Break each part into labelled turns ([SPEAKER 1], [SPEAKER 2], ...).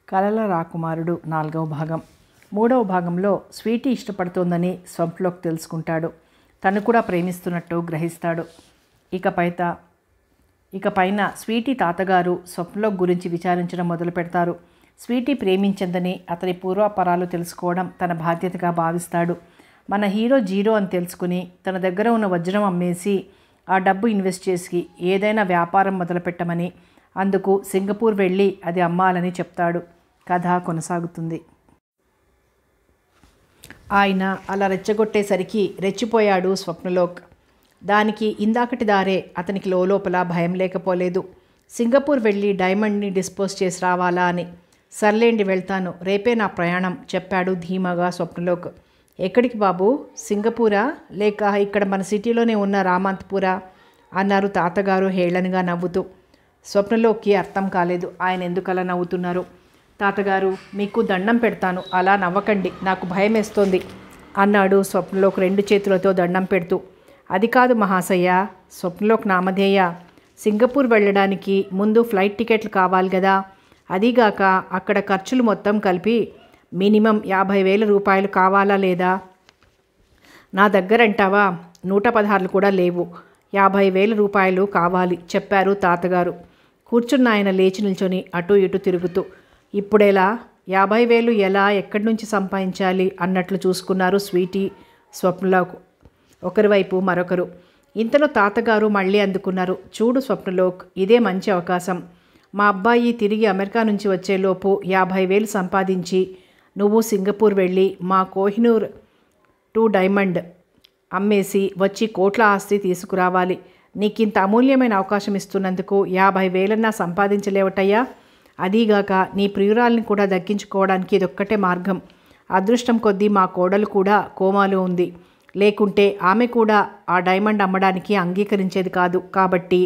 [SPEAKER 1] కలల రాకుమారుడు నాలుగవ భాగం మూడవ భాగంలో స్వీటీ ఇష్టపడుతోందని స్వంప్లోకి తెలుసుకుంటాడు తను కూడా ప్రేమిస్తున్నట్టు గ్రహిస్తాడు ఇక పైత ఇక పైన స్వీటీ తాతగారు స్వప్నలోక్ గురించి విచారించడం మొదలు పెడతారు స్వీటీ ప్రేమించిందని అతని పూర్వాపరాలు తెలుసుకోవడం తన బాధ్యతగా భావిస్తాడు మన హీరో జీరో అని తెలుసుకుని తన దగ్గర ఉన్న వజ్రం అమ్మేసి ఆ డబ్బు ఇన్వెస్ట్ చేసి ఏదైనా వ్యాపారం మొదలుపెట్టమని అందుకు సింగపూర్ వెళ్ళి అది అమ్మాలని చెప్తాడు కథ కొనసాగుతుంది ఆయన అలా రెచ్చగొట్టేసరికి రెచ్చిపోయాడు స్వప్నలోక్ దానికి ఇందాకటి దారే అతనికి లోపల భయం లేకపోలేదు సింగపూర్ వెళ్ళి డైమండ్ని డిస్పోజ్ చేసి రావాలా అని సర్లేండి వెళ్తాను రేపే నా ప్రయాణం చెప్పాడు ధీమాగా స్వప్నలోక్ ఎక్కడికి బాబు సింగపూరా లేక ఇక్కడ మన సిటీలోనే ఉన్న రామంతపురా అన్నారు తాతగారు హేళనగా నవ్వుతూ స్వప్నలోకి అర్థం కాలేదు ఆయన ఎందుకు అలా నవ్వుతున్నారు తాతగారు మీకు దండం పెడతాను అలా నవ్వకండి నాకు భయం వేస్తోంది అన్నాడు స్వప్నలోకి రెండు చేతులతో దండం పెడుతూ అది కాదు మహాశయ్య స్వప్నలోక్ నామధేయ సింగపూర్ వెళ్ళడానికి ముందు ఫ్లైట్ టికెట్లు కావాలి కదా అదీగాక అక్కడ ఖర్చులు మొత్తం కలిపి మినిమం యాభై వేల రూపాయలు కావాలా లేదా నా దగ్గరంటావా నూట పదహారులు కూడా లేవు యాభై వేల రూపాయలు కావాలి చెప్పారు తాతగారు కూర్చున్న ఆయన లేచి నిల్చొని అటు ఇటు తిరుగుతూ ఇప్పుడెలా యాభై వేలు ఎలా ఎక్కడి నుంచి సంపాదించాలి అన్నట్లు చూసుకున్నారు స్వీటీ స్వప్నలోక్ ఒకరి వైపు మరొకరు ఇంతలో తాతగారు మళ్ళీ అందుకున్నారు చూడు స్వప్నలోక్ ఇదే మంచి అవకాశం మా అబ్బాయి తిరిగి అమెరికా నుంచి వచ్చేలోపు యాభై వేలు సంపాదించి నువ్వు సింగపూర్ వెళ్ళి మా కోహినూర్ టూ డైమండ్ అమ్మేసి వచ్చి కోట్ల ఆస్తి తీసుకురావాలి నీకింత అమూల్యమైన అవకాశం ఇస్తున్నందుకు యాభై వేలన్నా సంపాదించలేవటయ్యా అదీగాక నీ ప్రియురాల్ని కూడా దక్కించుకోవడానికి ఇదొక్కటే మార్గం అదృష్టం కొద్దీ మా కోడలు కూడా కోమాలో ఉంది లేకుంటే ఆమె కూడా ఆ డైమండ్ అమ్మడానికి అంగీకరించేది కాదు కాబట్టి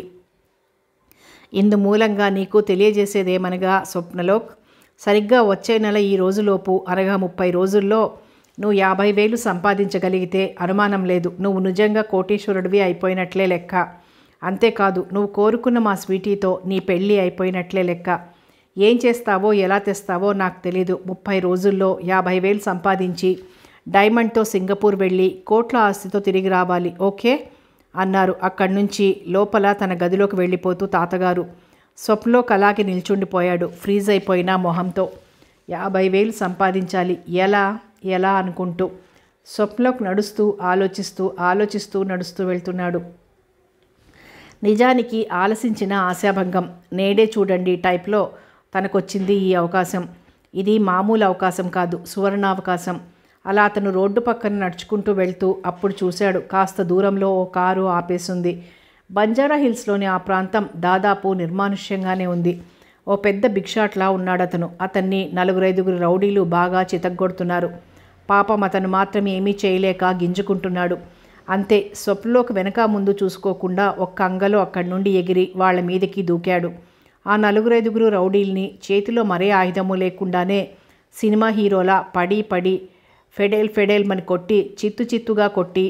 [SPEAKER 1] ఇందు మూలంగా నీకు తెలియజేసేదేమనగా స్వప్నలోక్ సరిగ్గా వచ్చే నెల ఈ రోజులోపు అనగా ముప్పై రోజుల్లో నువ్వు యాభై వేలు సంపాదించగలిగితే అనుమానం లేదు నువ్వు నిజంగా కోటీశ్వరుడివి అయిపోయినట్లే లెక్క అంతేకాదు నువ్వు కోరుకున్న మా స్వీటీతో నీ పెళ్ళి అయిపోయినట్లే లెక్క ఏం చేస్తావో ఎలా తెస్తావో నాకు తెలీదు ముప్పై రోజుల్లో యాభై వేలు సంపాదించి డైమండ్తో సింగపూర్ వెళ్ళి కోట్ల ఆస్తితో తిరిగి రావాలి ఓకే అన్నారు అక్కడి నుంచి లోపల తన గదిలోకి వెళ్ళిపోతూ తాతగారు స్వప్నలోకి అలాగే నిల్చుండిపోయాడు ఫ్రీజ్ అయిపోయిన మొహంతో యాభై వేలు సంపాదించాలి ఎలా ఎలా అనుకుంటూ స్వప్నలోకి నడుస్తూ ఆలోచిస్తూ ఆలోచిస్తూ నడుస్తూ వెళ్తున్నాడు నిజానికి ఆలసించిన ఆశాభంగం నేడే చూడండి టైప్లో తనకొచ్చింది ఈ అవకాశం ఇది మామూలు అవకాశం కాదు సువర్ణావకాశం అలా అతను రోడ్డు పక్కన నడుచుకుంటూ వెళ్తూ అప్పుడు చూశాడు కాస్త దూరంలో ఓ కారు ఆపేసింది బంజారా హిల్స్లోని ఆ ప్రాంతం దాదాపు నిర్మానుష్యంగానే ఉంది ఓ పెద్ద భిక్షాట్లా ఉన్నాడు అతను అతన్ని నలుగురైదుగురు రౌడీలు బాగా చితగ్గొడుతున్నారు పాపం అతను మాత్రం ఏమీ చేయలేక గింజుకుంటున్నాడు అంతే స్వప్నలోకి వెనక ముందు చూసుకోకుండా ఒక్క అంగలో అక్కడి నుండి ఎగిరి వాళ్ళ మీదకి దూకాడు ఆ నలుగురైదుగురు రౌడీల్ని చేతిలో మరే ఆయుధము లేకుండానే సినిమా హీరోలా పడి పడి ఫెడేల్ ఫెడేల్ మని కొట్టి చిత్తు చిత్తుగా కొట్టి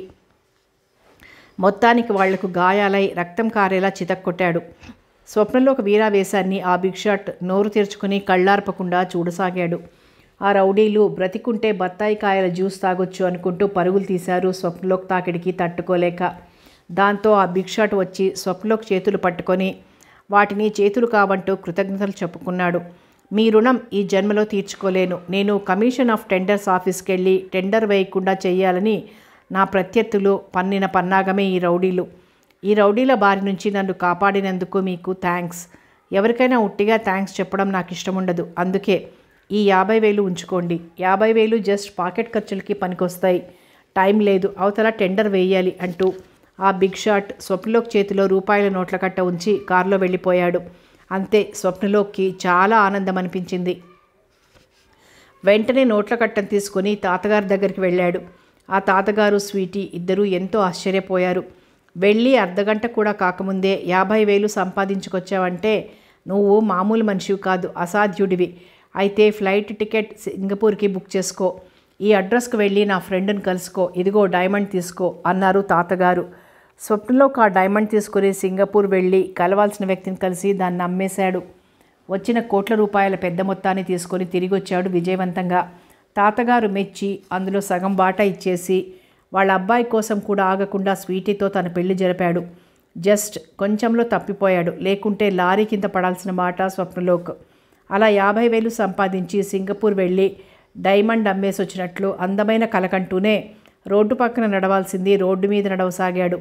[SPEAKER 1] మొత్తానికి వాళ్లకు గాయాలై రక్తం కారేలా చితక్కొట్టాడు స్వప్నంలోకి వీరావేశాన్ని ఆ బిగ్షాట్ నోరు తెరుచుకుని కళ్ళార్పకుండా చూడసాగాడు ఆ రౌడీలు బ్రతికుంటే బత్తాయి కాయల జ్యూస్ తాగొచ్చు అనుకుంటూ పరుగులు తీశారు స్వప్నలోక్ తాకిడికి తట్టుకోలేక దాంతో ఆ బిగ్షాట్ వచ్చి స్వప్నలోక్ చేతులు పట్టుకొని వాటిని చేతులు కావంటూ కృతజ్ఞతలు చెప్పుకున్నాడు మీ రుణం ఈ జన్మలో తీర్చుకోలేను నేను కమిషన్ ఆఫ్ టెండర్స్ ఆఫీస్కి వెళ్ళి టెండర్ వేయకుండా చేయాలని నా ప్రత్యర్థులు పన్నిన పన్నాగమే ఈ రౌడీలు ఈ రౌడీల బారి నుంచి నన్ను కాపాడినందుకు మీకు థ్యాంక్స్ ఎవరికైనా ఉట్టిగా థ్యాంక్స్ చెప్పడం నాకు ఇష్టం ఉండదు అందుకే ఈ యాభై వేలు ఉంచుకోండి యాభై వేలు జస్ట్ పాకెట్ ఖర్చులకి పనికొస్తాయి టైం లేదు అవతల టెండర్ వేయాలి అంటూ ఆ బిగ్ షాట్ స్వప్నలోక్ చేతిలో రూపాయల నోట్ల కట్ట ఉంచి కారులో వెళ్ళిపోయాడు అంతే స్వప్నలోక్కి చాలా ఆనందం అనిపించింది వెంటనే నోట్ల కట్టను తీసుకుని తాతగారి దగ్గరికి వెళ్ళాడు ఆ తాతగారు స్వీటీ ఇద్దరూ ఎంతో ఆశ్చర్యపోయారు వెళ్ళి అర్ధగంట కూడా కాకముందే యాభై వేలు సంపాదించుకొచ్చావంటే నువ్వు మామూలు మనిషివి కాదు అసాధ్యుడివి అయితే ఫ్లైట్ టికెట్ సింగపూర్కి బుక్ చేసుకో ఈ అడ్రస్కి వెళ్ళి నా ఫ్రెండ్ని కలుసుకో ఇదిగో డైమండ్ తీసుకో అన్నారు తాతగారు స్వప్నలోకి ఆ డైమండ్ తీసుకుని సింగపూర్ వెళ్ళి కలవాల్సిన వ్యక్తిని కలిసి దాన్ని అమ్మేశాడు వచ్చిన కోట్ల రూపాయల పెద్ద మొత్తాన్ని తీసుకొని తిరిగి వచ్చాడు విజయవంతంగా తాతగారు మెచ్చి అందులో సగం వాటా ఇచ్చేసి వాళ్ళ అబ్బాయి కోసం కూడా ఆగకుండా స్వీటీతో తన పెళ్లి జరిపాడు జస్ట్ కొంచెంలో తప్పిపోయాడు లేకుంటే లారీ కింద పడాల్సిన మాట స్వప్నలోక్ అలా యాభై వేలు సంపాదించి సింగపూర్ వెళ్ళి డైమండ్ అమ్మేసి వచ్చినట్లు అందమైన కలకంటూనే రోడ్డు పక్కన నడవాల్సింది రోడ్డు మీద నడవసాగాడు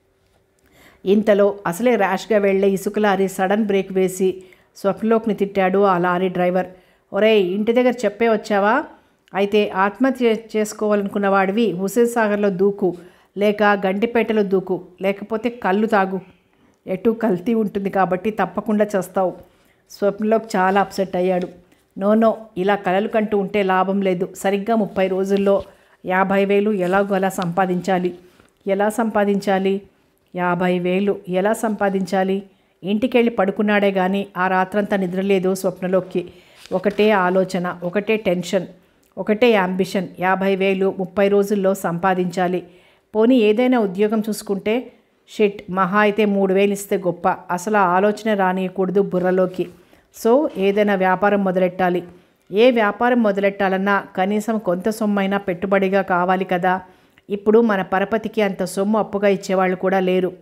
[SPEAKER 1] ఇంతలో అసలే ర్యాష్గా వెళ్లే ఇసుక లారీ సడన్ బ్రేక్ వేసి స్వప్నలోక్ని తిట్టాడు ఆ లారీ డ్రైవర్ ఒరేయ్ ఇంటి దగ్గర చెప్పే వచ్చావా అయితే ఆత్మహత్య చేసుకోవాలనుకున్న వాడివి హుసేన్ సాగర్లో దూకు లేక గంటిపేటలో దూకు లేకపోతే కళ్ళు తాగు ఎటు కల్తీ ఉంటుంది కాబట్టి తప్పకుండా చేస్తావు స్వప్నలోక్ చాలా అప్సెట్ అయ్యాడు నో నో ఇలా కలలు కంటూ ఉంటే లాభం లేదు సరిగ్గా ముప్పై రోజుల్లో యాభై వేలు ఎలాగో అలా సంపాదించాలి ఎలా సంపాదించాలి యాభై వేలు ఎలా సంపాదించాలి ఇంటికెళ్ళి పడుకున్నాడే కానీ ఆ రాత్రంతా నిద్రలేదు స్వప్నలోకి ఒకటే ఆలోచన ఒకటే టెన్షన్ ఒకటే యాంబిషన్ యాభై వేలు ముప్పై రోజుల్లో సంపాదించాలి పోనీ ఏదైనా ఉద్యోగం చూసుకుంటే షిట్ మహా అయితే మూడు వేలు ఇస్తే గొప్ప అసలు ఆ ఆలోచన రానియకూడదు బుర్రలోకి సో ఏదైనా వ్యాపారం మొదలెట్టాలి ఏ వ్యాపారం మొదలెట్టాలన్నా కనీసం కొంత సొమ్మైనా పెట్టుబడిగా కావాలి కదా ఇప్పుడు మన పరపతికి అంత సొమ్ము అప్పుగా ఇచ్చేవాళ్ళు కూడా లేరు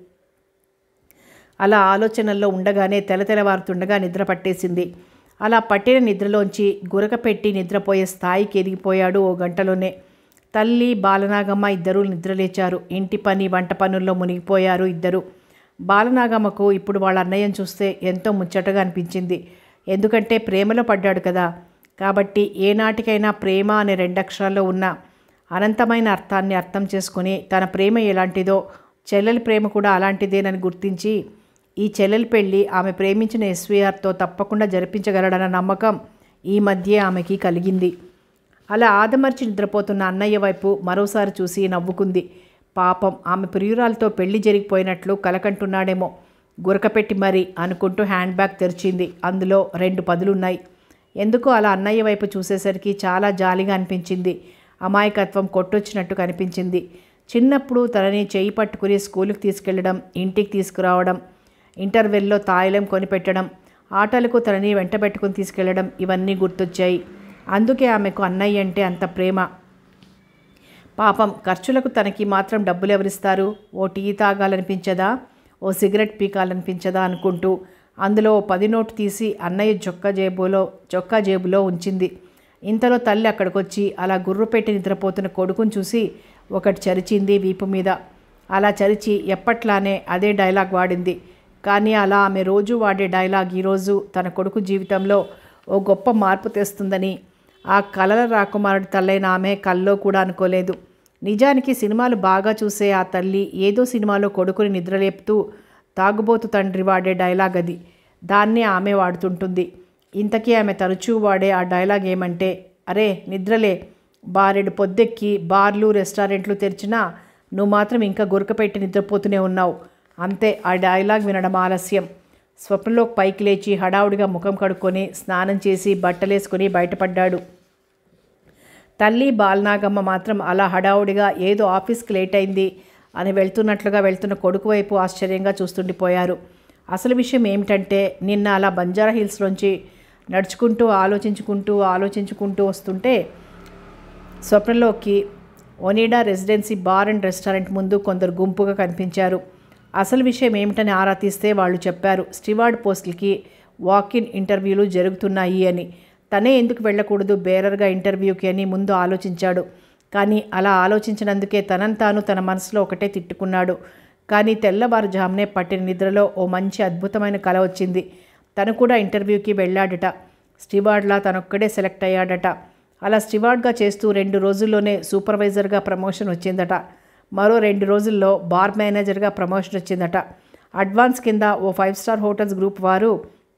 [SPEAKER 1] అలా ఆలోచనల్లో ఉండగానే తెలతెలవారుతుండగా నిద్ర పట్టేసింది అలా పట్టిన నిద్రలోంచి గురక పెట్టి నిద్రపోయే స్థాయికి ఎదిగిపోయాడు ఓ గంటలోనే తల్లి బాలనాగమ్మ ఇద్దరూ నిద్రలేచారు ఇంటి పని వంట పనుల్లో మునిగిపోయారు ఇద్దరు బాలనాగమ్మకు ఇప్పుడు వాళ్ళ అన్నయ్యను చూస్తే ఎంతో ముచ్చటగా అనిపించింది ఎందుకంటే ప్రేమలో పడ్డాడు కదా కాబట్టి ఏనాటికైనా ప్రేమ అనే రెండక్షరాల్లో ఉన్న అనంతమైన అర్థాన్ని అర్థం చేసుకుని తన ప్రేమ ఎలాంటిదో చెల్లెలి ప్రేమ కూడా అలాంటిదేనని గుర్తించి ఈ చెల్లెలి పెళ్ళి ఆమె ప్రేమించిన ఎస్వీఆర్తో తప్పకుండా జరిపించగలడన్న నమ్మకం ఈ మధ్య ఆమెకి కలిగింది అలా ఆదమర్చి నిద్రపోతున్న అన్నయ్య వైపు మరోసారి చూసి నవ్వుకుంది పాపం ఆమె ప్రియురాలతో పెళ్లి జరిగిపోయినట్లు కలకంటున్నాడేమో గురకపెట్టి మరి అనుకుంటూ హ్యాండ్ బ్యాగ్ తెరిచింది అందులో రెండు పదులున్నాయి ఎందుకో అలా అన్నయ్య వైపు చూసేసరికి చాలా జాలిగా అనిపించింది అమాయకత్వం కొట్టొచ్చినట్టు కనిపించింది చిన్నప్పుడు తనని చేయి పట్టుకుని స్కూల్కి తీసుకెళ్ళడం ఇంటికి తీసుకురావడం ఇంటర్వెల్లో తాయిలం కొనిపెట్టడం ఆటలకు తనని వెంటబెట్టుకుని తీసుకెళ్లడం ఇవన్నీ గుర్తొచ్చాయి అందుకే ఆమెకు అన్నయ్య అంటే అంత ప్రేమ పాపం ఖర్చులకు తనకి మాత్రం డబ్బులు ఎవరిస్తారు ఓ టీ తాగాలనిపించదా ఓ సిగరెట్ పీకాలనిపించదా అనుకుంటూ అందులో ఓ పది నోటు తీసి అన్నయ్య చొక్కా జేబులో చొక్కా జేబులో ఉంచింది ఇంతలో తల్లి అక్కడికొచ్చి అలా గుర్రు పెట్టి నిద్రపోతున్న కొడుకుని చూసి ఒకటి చరిచింది వీపు మీద అలా చరిచి ఎప్పట్లానే అదే డైలాగ్ వాడింది కానీ అలా ఆమె రోజు వాడే డైలాగ్ ఈరోజు తన కొడుకు జీవితంలో ఓ గొప్ప మార్పు తెస్తుందని ఆ కలల రాకుమారుడి తల్లైన ఆమె కల్లో కూడా అనుకోలేదు నిజానికి సినిమాలు బాగా చూసే ఆ తల్లి ఏదో సినిమాలో కొడుకుని నిద్రలేపుతూ తాగుబోతు తండ్రి వాడే డైలాగ్ అది దాన్నే ఆమె వాడుతుంటుంది ఇంతకీ ఆమె తరచూ వాడే ఆ డైలాగ్ ఏమంటే అరే నిద్రలే బారెడు పొద్దెక్కి బార్లు రెస్టారెంట్లు తెరిచినా నువ్వు మాత్రం ఇంకా గురకపెట్టి నిద్రపోతూనే ఉన్నావు అంతే ఆ డైలాగ్ వినడం ఆలస్యం స్వప్నలోకి పైకి లేచి హడావుడిగా ముఖం కడుక్కొని స్నానం చేసి బట్టలేసుకొని బయటపడ్డాడు తల్లి బాలనాగమ్మ మాత్రం అలా హడావుడిగా ఏదో ఆఫీస్కి లేట్ అయింది అని వెళ్తున్నట్లుగా వెళ్తున్న కొడుకు వైపు ఆశ్చర్యంగా చూస్తుండిపోయారు అసలు విషయం ఏమిటంటే నిన్న అలా బంజారా హిల్స్లోంచి నడుచుకుంటూ ఆలోచించుకుంటూ ఆలోచించుకుంటూ వస్తుంటే స్వప్నలోకి Onida residency bar and restaurant ముందు కొందరు గుంపుగా కనిపించారు అసలు విషయం ఏమిటని ఆరా తీస్తే వాళ్ళు చెప్పారు స్టివార్డ్ పోస్టులకి వాకిన్ ఇంటర్వ్యూలు జరుగుతున్నాయి అని తనే ఎందుకు వెళ్ళకూడదు బేరర్గా ఇంటర్వ్యూకి అని ముందు ఆలోచించాడు కానీ అలా ఆలోచించినందుకే తనను తాను తన మనసులో ఒకటే తిట్టుకున్నాడు కానీ తెల్లవారుజామునే పట్టిన నిద్రలో ఓ మంచి అద్భుతమైన కల వచ్చింది తను కూడా ఇంటర్వ్యూకి వెళ్ళాడట స్టివార్డ్లా తనొక్కడే సెలెక్ట్ అయ్యాడట అలా స్టివార్డ్గా చేస్తూ రెండు రోజుల్లోనే సూపర్వైజర్గా ప్రమోషన్ వచ్చిందట మరో రెండు రోజుల్లో బార్ మేనేజర్గా ప్రమోషన్ వచ్చిందట అడ్వాన్స్ కింద ఓ ఫైవ్ స్టార్ హోటల్స్ గ్రూప్ వారు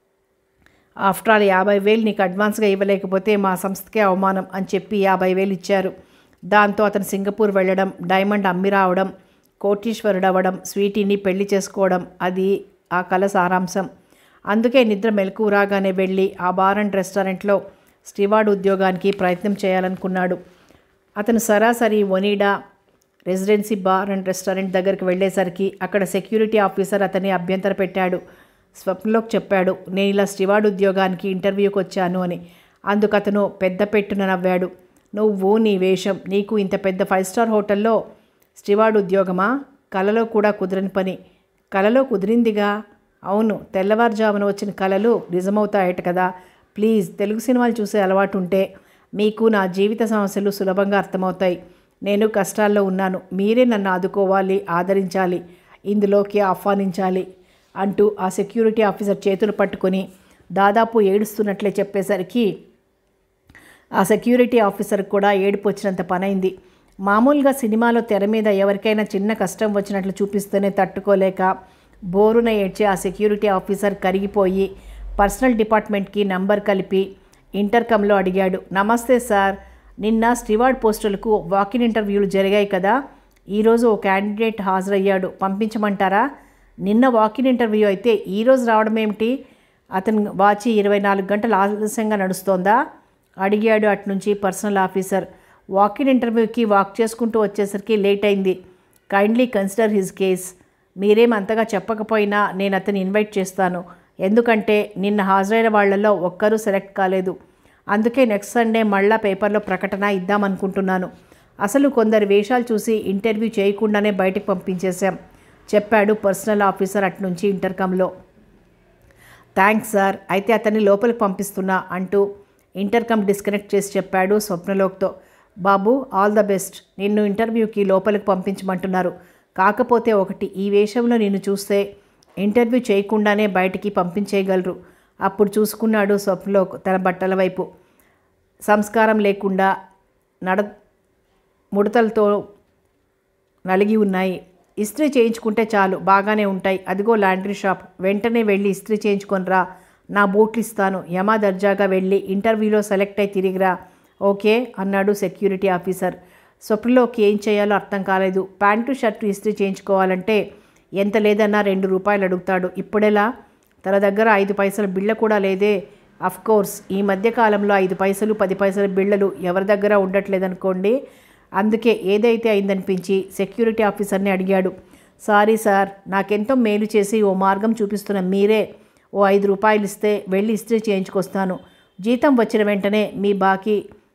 [SPEAKER 1] ఆఫ్టర్ ఆల్ యాభై వేలు నీకు అడ్వాన్స్గా ఇవ్వలేకపోతే మా సంస్థకే అవమానం అని చెప్పి యాభై వేలు ఇచ్చారు దాంతో అతను సింగపూర్ వెళ్ళడం డైమండ్ అమ్మి రావడం కోటీశ్వరుడు అవ్వడం స్వీటీని పెళ్లి చేసుకోవడం అది ఆ కళ సారాంశం అందుకే నిద్ర మెలకు రాగానే వెళ్ళి ఆ బార్ అండ్ రెస్టారెంట్లో స్టివార్డ్ ఉద్యోగానికి ప్రయత్నం చేయాలనుకున్నాడు అతను సరాసరి Onida residency bar and restaurant దగ్గరికి వెళ్ళేసరికి అక్కడ సెక్యూరిటీ ఆఫీసర్ అతన్ని అభ్యంతర పెట్టాడు స్వప్నలోకి చెప్పాడు నేను ఇలా స్టివార్డ్ ఉద్యోగానికి ఇంటర్వ్యూకి వచ్చాను అని అందుకు అతను పెద్ద పెట్టున నవ్వాడు నువ్వు నీ వేషం నీకు ఇంత పెద్ద ఫైవ్ స్టార్ హోటల్లో స్టివార్డ్ ఉద్యోగమా కలలో కూడా కుదరని పని కలలో కుదిరిందిగా అవును తెల్లవారుజామున వచ్చిన కలలు నిజమవుతాయట కదా ప్లీజ్ తెలుగు సినిమాలు చూసే అలవాటు ఉంటే మీకు నా జీవిత సమస్యలు సులభంగా అర్థమవుతాయి నేను కష్టాల్లో ఉన్నాను మీరే నన్ను ఆదుకోవాలి ఆదరించాలి ఇందులోకి ఆహ్వానించాలి అంటూ ఆ సెక్యూరిటీ ఆఫీసర్ చేతులు పట్టుకొని దాదాపు ఏడుస్తున్నట్లే చెప్పేసరికి ఆ సెక్యూరిటీ ఆఫీసర్ కూడా ఏడుపు వచ్చినంత పనైంది మామూలుగా సినిమాలో తెర మీద ఎవరికైనా చిన్న కష్టం వచ్చినట్లు చూపిస్తేనే తట్టుకోలేక బోరున ఏడ్చే ఆ సెక్యూరిటీ ఆఫీసర్ కరిగిపోయి పర్సనల్ డిపార్ట్మెంట్కి నంబర్ కలిపి ఇంటర్కమ్లో అడిగాడు నమస్తే సార్ నిన్న స్టివార్డ్ పోస్టులకు వాకిన్ ఇంటర్వ్యూలు జరిగాయి కదా ఈరోజు ఓ క్యాండిడేట్ హాజరయ్యాడు పంపించమంటారా నిన్న వాకిన్ ఇంటర్వ్యూ అయితే ఈరోజు రావడం ఏమిటి అతని వాచి ఇరవై నాలుగు గంటలు ఆలస్యంగా నడుస్తోందా అడిగాడు అట్నుంచి పర్సనల్ ఆఫీసర్ వాకిన్ ఇంటర్వ్యూకి వాక్ చేసుకుంటూ వచ్చేసరికి లేట్ అయింది కైండ్లీ కన్సిడర్ హిజ్ కేస్ మీరేం అంతగా చెప్పకపోయినా నేను అతన్ని ఇన్వైట్ చేస్తాను ఎందుకంటే నిన్న హాజరైన వాళ్ళల్లో ఒక్కరూ సెలెక్ట్ కాలేదు అందుకే నెక్స్ట్ సండే మళ్ళా పేపర్లో ప్రకటన ఇద్దామనుకుంటున్నాను అసలు కొందరు వేషాలు చూసి ఇంటర్వ్యూ చేయకుండానే బయటకు పంపించేశాం చెప్పాడు పర్సనల్ ఆఫీసర్ అట్నుంచి ఇంటర్కమ్లో థ్యాంక్స్ సార్ అయితే అతన్ని లోపలికి పంపిస్తున్నా అంటూ ఇంటర్కమ్ డిస్కనెక్ట్ చేసి చెప్పాడు స్వప్నలోక్తో బాబు ఆల్ ద బెస్ట్ నిన్ను ఇంటర్వ్యూకి లోపలికి పంపించమంటున్నారు కాకపోతే ఒకటి ఈ వేషంలో నిన్ను చూస్తే ఇంటర్వ్యూ చేయకుండానే బయటికి పంపించేయగలరు అప్పుడు చూసుకున్నాడు స్వప్నలోక్ తన బట్టల వైపు సంస్కారం లేకుండా నడ ముడతలతో నలిగి ఉన్నాయి ఇస్త్రీ చేయించుకుంటే చాలు బాగానే ఉంటాయి అదిగో లాండ్రీ షాప్ వెంటనే వెళ్ళి ఇస్త్రీ చేయించుకొని రా నా బూట్లు ఇస్తాను యమా దర్జాగా వెళ్ళి ఇంటర్వ్యూలో సెలెక్ట్ అయి తిరిగిరా ఓకే అన్నాడు సెక్యూరిటీ ఆఫీసర్ స్వప్నలోకి ఏం చేయాలో అర్థం కాలేదు ప్యాంటు షర్టు ఇస్త్రీ చేయించుకోవాలంటే ఎంత లేదన్నా రెండు రూపాయలు అడుగుతాడు ఇప్పుడెలా తన దగ్గర ఐదు పైసల బిళ్ళ కూడా లేదే అఫ్ కోర్స్ ఈ మధ్య కాలంలో ఐదు పైసలు పది పైసల బిళ్ళలు ఎవరి దగ్గర ఉండట్లేదనుకోండి అందుకే ఏదైతే అయిందనిపించి సెక్యూరిటీ ఆఫీసర్ని అడిగాడు సారీ సార్ నాకెంతో మేలు చేసి ఓ మార్గం చూపిస్తున్న మీరే ఓ ఐదు రూపాయలు ఇస్తే వెళ్ళి ఇస్త్రీ చేయించుకొస్తాను జీతం వచ్చిన వెంటనే మీ బాకీ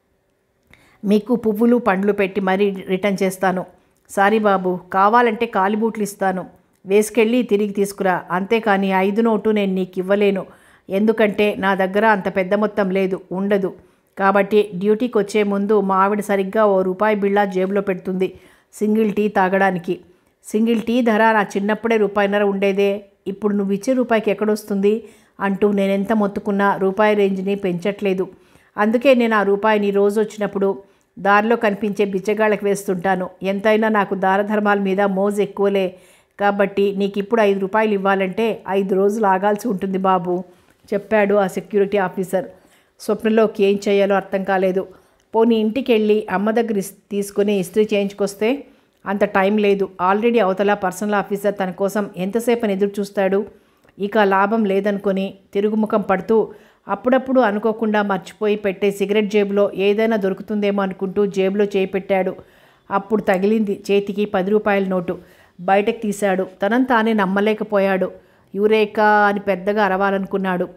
[SPEAKER 1] మీకు పువ్వులు పండ్లు పెట్టి మరీ రిటర్న్ చేస్తాను సారీ బాబు కావాలంటే కాలిబూట్లు ఇస్తాను వేసుకెళ్ళి తిరిగి తీసుకురా అంతేకాని ఐదు నోటు నేను నీకు ఇవ్వలేను ఎందుకంటే నా దగ్గర అంత పెద్ద మొత్తం లేదు ఉండదు కాబట్టి డ్యూటీకి వచ్చే ముందు మా ఆవిడ సరిగ్గా ఓ రూపాయి బిళ్ళ జేబులో పెడుతుంది సింగిల్ టీ తాగడానికి సింగిల్ టీ ధర నా చిన్నప్పుడే రూపాయిన్నర ఉండేదే ఇప్పుడు నువ్వు ఇచ్చే రూపాయికి ఎక్కడొస్తుంది అంటూ నేనెంత మొత్తుకున్నా రూపాయి రేంజ్ని పెంచట్లేదు అందుకే నేను ఆ రూపాయిని రోజు వచ్చినప్పుడు దారిలో కనిపించే బిచ్చగాళ్ళకి వేస్తుంటాను ఎంతైనా నాకు దారధర్మాల మీద మోజు ఎక్కువలే కాబట్టి నీకు ఇప్పుడు ఐదు రూపాయలు ఇవ్వాలంటే ఐదు రోజులు ఆగాల్సి ఉంటుంది బాబు చెప్పాడు ఆ సెక్యూరిటీ ఆఫీసర్ స్వప్నలోకి ఏం చేయాలో అర్థం కాలేదు పోనీ ఇంటికి వెళ్ళి అమ్మ దగ్గర ఇస్- తీసుకుని ఇస్త్రీ చేయించుకొస్తే అంత టైం లేదు ఆల్రెడీ అవతల పర్సనల్ ఆఫీసర్ తన కోసం ఎంతసేపు ఎదురు చూస్తాడు ఇక లాభం లేదనుకొని తిరుగుముఖం పడుతూ అప్పుడప్పుడు అనుకోకుండా మర్చిపోయి పెట్టే సిగరెట్ జేబులో ఏదైనా దొరుకుతుందేమో అనుకుంటూ జేబులో చేయి పెట్టాడు అప్పుడు తగిలింది చేతికి పది రూపాయల నోటు బయటకు తీశాడు తనంత తానే నమ్మలేకపోయాడు యూరేకా అని పెద్దగా అరవాలనుకున్నాడు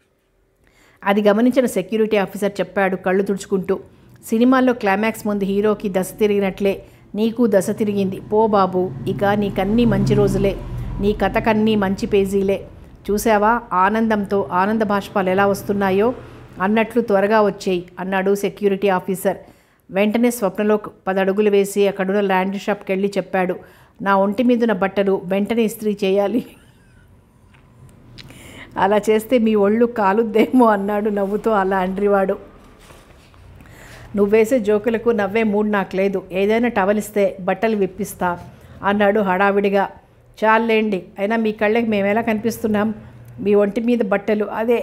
[SPEAKER 1] అది గమనించిన సెక్యూరిటీ ఆఫీసర్ చెప్పాడు కళ్ళు తుడుచుకుంటూ సినిమాల్లో క్లైమాక్స్ ముందు హీరోకి దశ తిరిగినట్లే నీకు దశ తిరిగింది పో బాబు ఇక నీకన్నీ మంచి రోజులే నీ కథకన్నీ మంచి పేజీలే చూసావా ఆనందంతో ఆనంద బాష్పాలు ఎలా వస్తున్నాయో అన్నట్లు త్వరగా వచ్చేయి అన్నాడు సెక్యూరిటీ ఆఫీసర్ వెంటనే స్వప్నలో పదడుగులు వేసి అక్కడున్న ల్యాండ్ షాప్కి వెళ్ళి చెప్పాడు నా ఒంటి మీదున్న బట్టలు వెంటనే ఇస్త్రీ చేయాలి అలా చేస్తే మీ ఒళ్ళు కాలుద్దేమో అన్నాడు నవ్వుతూ ఆ లాండ్రీవాడు నువ్వేసే జోకులకు నవ్వే మూడ్ నాకు లేదు ఏదైనా టవల్ ఇస్తే బట్టలు విప్పిస్తా అన్నాడు హడావిడిగా చాలేండి అయినా మీ కళ్ళకి మేము ఎలా కనిపిస్తున్నాం మీ ఒంటి మీద బట్టలు అదే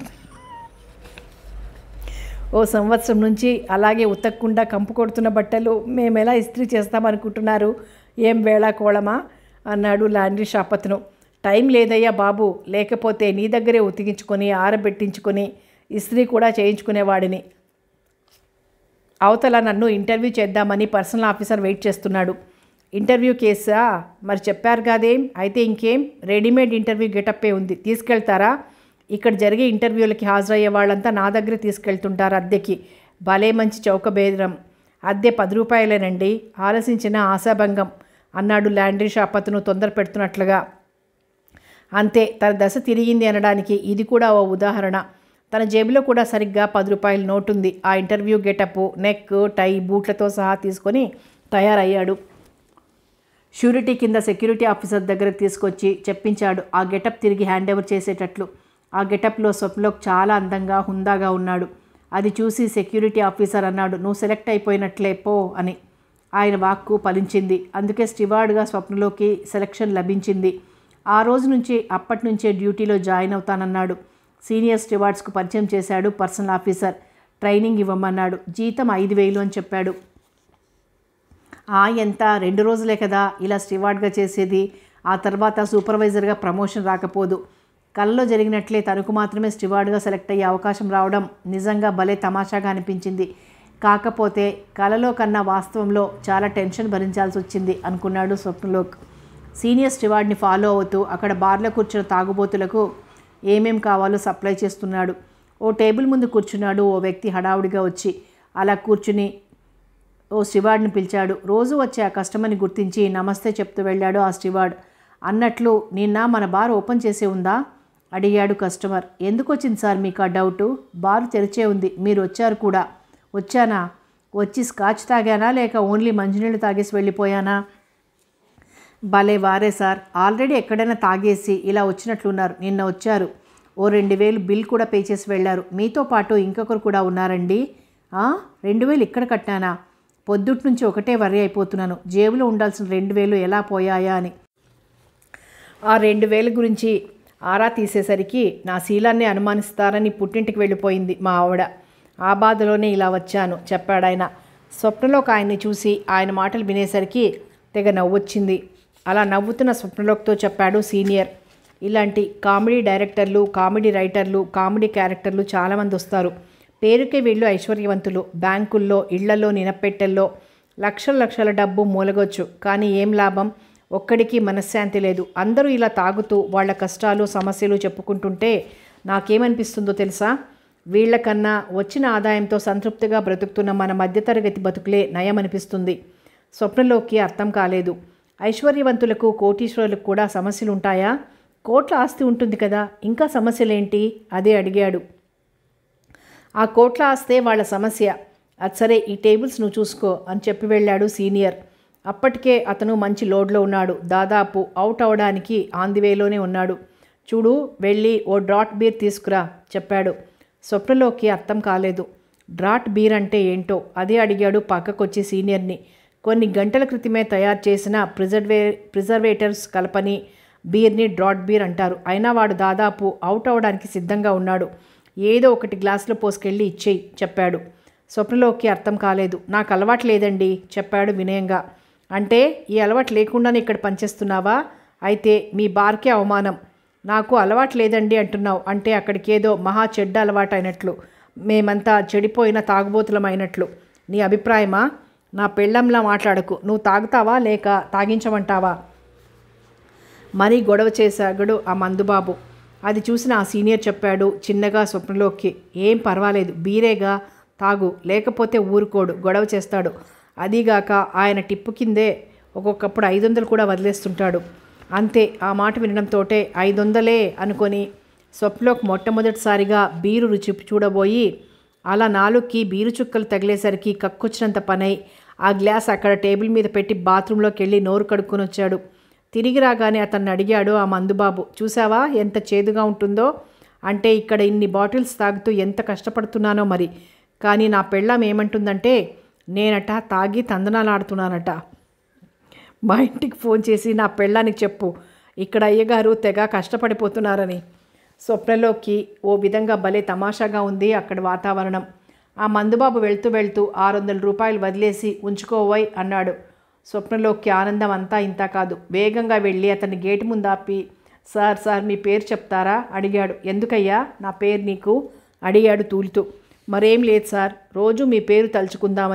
[SPEAKER 1] ఓ సంవత్సరం నుంచి అలాగే ఉతక్కుండా కంపు కొడుతున్న బట్టలు మేము ఎలా ఇస్త్రీ చేస్తామనుకుంటున్నారు ఏం వేళా కోళమా అన్నాడు లాండ్రీ షాప్ అతను టైం లేదయ్యా బాబు లేకపోతే నీ దగ్గరే ఉతికించుకొని ఆరబెట్టించుకొని ఇస్త్రీ కూడా చేయించుకునేవాడిని అవతల నన్ను ఇంటర్వ్యూ చేద్దామని పర్సనల్ ఆఫీసర్ వెయిట్ చేస్తున్నాడు ఇంటర్వ్యూ కేసా మరి చెప్పారు కాదేం అయితే ఇంకేం రెడీమేడ్ ఇంటర్వ్యూ గెటప్పే ఉంది తీసుకెళ్తారా ఇక్కడ జరిగే ఇంటర్వ్యూలకి హాజరయ్యే వాళ్ళంతా నా దగ్గర తీసుకెళ్తుంటారు అద్దెకి భలే మంచి చౌక బేరం అద్దె పది రూపాయలేనండి ఆలోచించిన ఆశాభంగం అన్నాడు ల్యాండ్రీ షాప్ అతను తొందర పెడుతున్నట్లుగా అంతే తన దశ తిరిగింది అనడానికి ఇది కూడా ఓ ఉదాహరణ తన జేబులో కూడా సరిగ్గా పది రూపాయల నోటు ఉంది ఆ ఇంటర్వ్యూ గెటప్ నెక్ టై బూట్లతో సహా తీసుకొని తయారయ్యాడు షూరిటీ కింద సెక్యూరిటీ ఆఫీసర్ దగ్గరకు తీసుకొచ్చి చెప్పించాడు ఆ గెటప్ తిరిగి హ్యాండ్ ఓవర్ చేసేటట్లు ఆ గెటప్లో స్వప్నలోక్ చాలా అందంగా హుందాగా ఉన్నాడు అది చూసి సెక్యూరిటీ ఆఫీసర్ అన్నాడు నువ్వు సెలెక్ట్ అయిపోయినట్లే పో అని ఆయన వాక్కు ఫలించింది అందుకే స్టివార్డ్గా స్వప్నలోకి సెలక్షన్ లభించింది ఆ రోజు నుంచి అప్పటి నుంచే డ్యూటీలో జాయిన్ అవుతానన్నాడు సీనియర్ స్టివార్డ్స్కు పరిచయం చేశాడు పర్సనల్ ఆఫీసర్ ట్రైనింగ్ ఇవ్వమన్నాడు జీతం ఐదు వేలు అని చెప్పాడు ఆ ఎంత రెండు రోజులే కదా ఇలా స్టివార్డ్గా చేసేది ఆ తర్వాత సూపర్వైజర్గా ప్రమోషన్ రాకపోదు కలలో జరిగినట్లే తనకు మాత్రమే స్టివార్డ్గా సెలెక్ట్ అయ్యే అవకాశం రావడం నిజంగా భలే తమాషాగా అనిపించింది కాకపోతే కలలో కన్నా వాస్తవంలో చాలా టెన్షన్ భరించాల్సి వచ్చింది అనుకున్నాడు స్వప్నలోక్ సీనియర్ స్టివార్డ్ని ఫాలో అవుతూ అక్కడ బార్లో కూర్చున్న తాగుబోతులకు ఏమేం కావాలో సప్లై చేస్తున్నాడు ఓ టేబుల్ ముందు కూర్చున్నాడు ఓ వ్యక్తి హడావుడిగా వచ్చి అలా కూర్చుని ఓ స్టివార్డ్ని పిలిచాడు రోజు వచ్చే ఆ కస్టమర్ని గుర్తించి నమస్తే చెప్తూ వెళ్ళాడు ఆ స్టివార్డ్ అన్నట్లు నిన్న మన బార్ ఓపెన్ చేసే ఉందా అడిగాడు కస్టమర్ ఎందుకు వచ్చింది సార్ మీకు ఆ డౌటు బార్ తెరిచే ఉంది మీరు వచ్చారు కూడా వచ్చానా వచ్చి స్కాచ్ తాగానా లేక ఓన్లీ మంచినీళ్ళు తాగేసి వెళ్ళిపోయానా భలే వారే సార్ ఆల్రెడీ ఎక్కడైనా తాగేసి ఇలా వచ్చినట్లున్నారు నిన్న వచ్చారు ఓ రెండు వేలు బిల్ కూడా పే చేసి వెళ్ళారు మీతో పాటు ఇంకొకరు కూడా ఉన్నారండి ఆ, రెండు వేలు ఇక్కడ కట్టానా పొద్దుటి నుంచి ఒకటే వరి అయిపోతున్నాను జేబులో ఉండాల్సిన రెండు వేలు ఎలా పోయాయా అని ఆ రెండు వేల గురించి ఆరా తీసేసరికి నా శీలాన్ని అనుమానిస్తారని పుట్టింటికి వెళ్ళిపోయింది మా ఆవిడ ఆ బాధలోనే ఇలా వచ్చాను చెప్పాడాయన స్వప్నలోకి ఆయన్ని చూసి ఆయన మాటలు వినేసరికి తెగ నవ్వొచ్చింది అలా నవ్వుతున్న స్వప్నలోక్తో చెప్పాడు సీనియర్ ఇలాంటి కామెడీ డైరెక్టర్లు కామెడీ రైటర్లు కామెడీ క్యారెక్టర్లు చాలామంది వస్తారు పేరుకే వీళ్ళు ఐశ్వర్యవంతులు బ్యాంకుల్లో ఇళ్లలో నినపెట్టెల్లో లక్షల లక్షల డబ్బు మూలగొచ్చు కానీ ఏం లాభం ఒక్కడికి మనశ్శాంతి లేదు అందరూ ఇలా తాగుతూ వాళ్ళ కష్టాలు సమస్యలు చెప్పుకుంటుంటే నాకేమనిపిస్తుందో తెలుసా వీళ్ళకన్నా వచ్చిన ఆదాయంతో సంతృప్తిగా బ్రతుకుతున్న మన మధ్యతరగతి బతుకులే నయమనిపిస్తుంది స్వప్నలోకి అర్థం కాలేదు ఐశ్వర్యవంతులకు కోటీశ్వరులకు కూడా సమస్యలు ఉంటాయా కోట్ల ఆస్తి ఉంటుంది కదా ఇంకా సమస్యలేంటి అదే అడిగాడు ఆ కోట్ల ఆస్తే వాళ్ళ సమస్య అది సరే ఈ టేబుల్స్ నువ్వు చూసుకో అని చెప్పి వెళ్ళాడు సీనియర్ అప్పటికే అతను మంచి లోడ్లో ఉన్నాడు దాదాపు అవుట్ అవడానికి ఆన్ ది వేలోనే ఉన్నాడు చూడు వెళ్ళి ఓ డ్రాట్ బీర్ తీసుకురా చెప్పాడు స్వప్నలోకి అర్థం కాలేదు డ్రాట్ బీర్ అంటే ఏంటో అదే అడిగాడు పక్కకొచ్చి సీనియర్ని కొన్ని గంటల క్రితమే తయారు చేసిన ప్రిజర్వే ప్రిజర్వేటర్స్ కలపని బీర్ని డ్రాట్ బీర్ అంటారు అయినా వాడు దాదాపు అవుట్ అవడానికి సిద్ధంగా ఉన్నాడు ఏదో ఒకటి గ్లాసులో పోసుకెళ్ళి ఇచ్చేయి చెప్పాడు స్వప్నలోకి అర్థం కాలేదు నాకు అలవాటు లేదండి చెప్పాడు వినయంగా అంటే ఈ అలవాటు లేకుండానే ఇక్కడ పనిచేస్తున్నావా అయితే మీ బార్కే అవమానం నాకు అలవాటు లేదండి అంటున్నావు అంటే అక్కడికి ఏదో మహా చెడ్డ అలవాటు అయినట్లు మేమంతా చెడిపోయిన తాగుబోతులమైనట్లు నీ అభిప్రాయమా నా పెళ్ళంలా మాట్లాడకు నువ్వు తాగుతావా లేక తాగించమంటావా మరీ గొడవ చేశాగడు ఆ మందుబాబు అది చూసిన ఆ సీనియర్ చెప్పాడు చిన్నగా స్వప్నలోకి ఏం పర్వాలేదు బీరేగా తాగు లేకపోతే ఊరుకోడు గొడవ చేస్తాడు అదీగాక ఆయన టిప్పు కిందే ఒక్కొక్కప్పుడు ఐదు వందలు కూడా వదిలేస్తుంటాడు అంతే ఆ మాట వినడంతోటే ఐదు వందలే అనుకొని స్వప్నలోకి మొట్టమొదటిసారిగా బీరు రుచి చూడబోయి అలా నాలుగుకి బీరు చుక్కలు తగిలేసరికి కక్కొచ్చినంత పనై ఆ గ్లాస్ అక్కడ టేబుల్ మీద పెట్టి బాత్రూంలోకి వెళ్ళి నోరు కడుక్కొని వచ్చాడు తిరిగి రాగానే అతన్ని అడిగాడు ఆ మందుబాబు చూసావా ఎంత చేదుగా ఉంటుందో అంటే ఇక్కడ ఇన్ని బాటిల్స్ తాగుతూ ఎంత కష్టపడుతున్నానో మరి కానీ నా పెళ్ళాం ఏమంటుందంటే నేనట తాగి తందనాలాడుతున్నానట మా ఇంటికి ఫోన్ చేసి నా పెళ్ళానికి చెప్పు ఇక్కడ అయ్యగారు తెగ కష్టపడిపోతున్నారని స్వప్నలోకి ఓ విధంగా భలే తమాషాగా ఉంది అక్కడ వాతావరణం ఆ మందుబాబు వెళ్తూ వెళ్తూ ఆరు వందల రూపాయలు వదిలేసి ఉంచుకోవోయ్ అన్నాడు స్వప్నలోకి ఆనందం అంతా ఇంత కాదు వేగంగా వెళ్ళి అతన్ని గేటు ముందు ఆపి సార్ సార్ మీ పేరు చెప్తారా అడిగాడు ఎందుకయ్యా నా పేరు నీకు అడిగాడు తూలుతూ మరేం లేదు సార్ రోజు మీ పేరు తలుచుకుందామని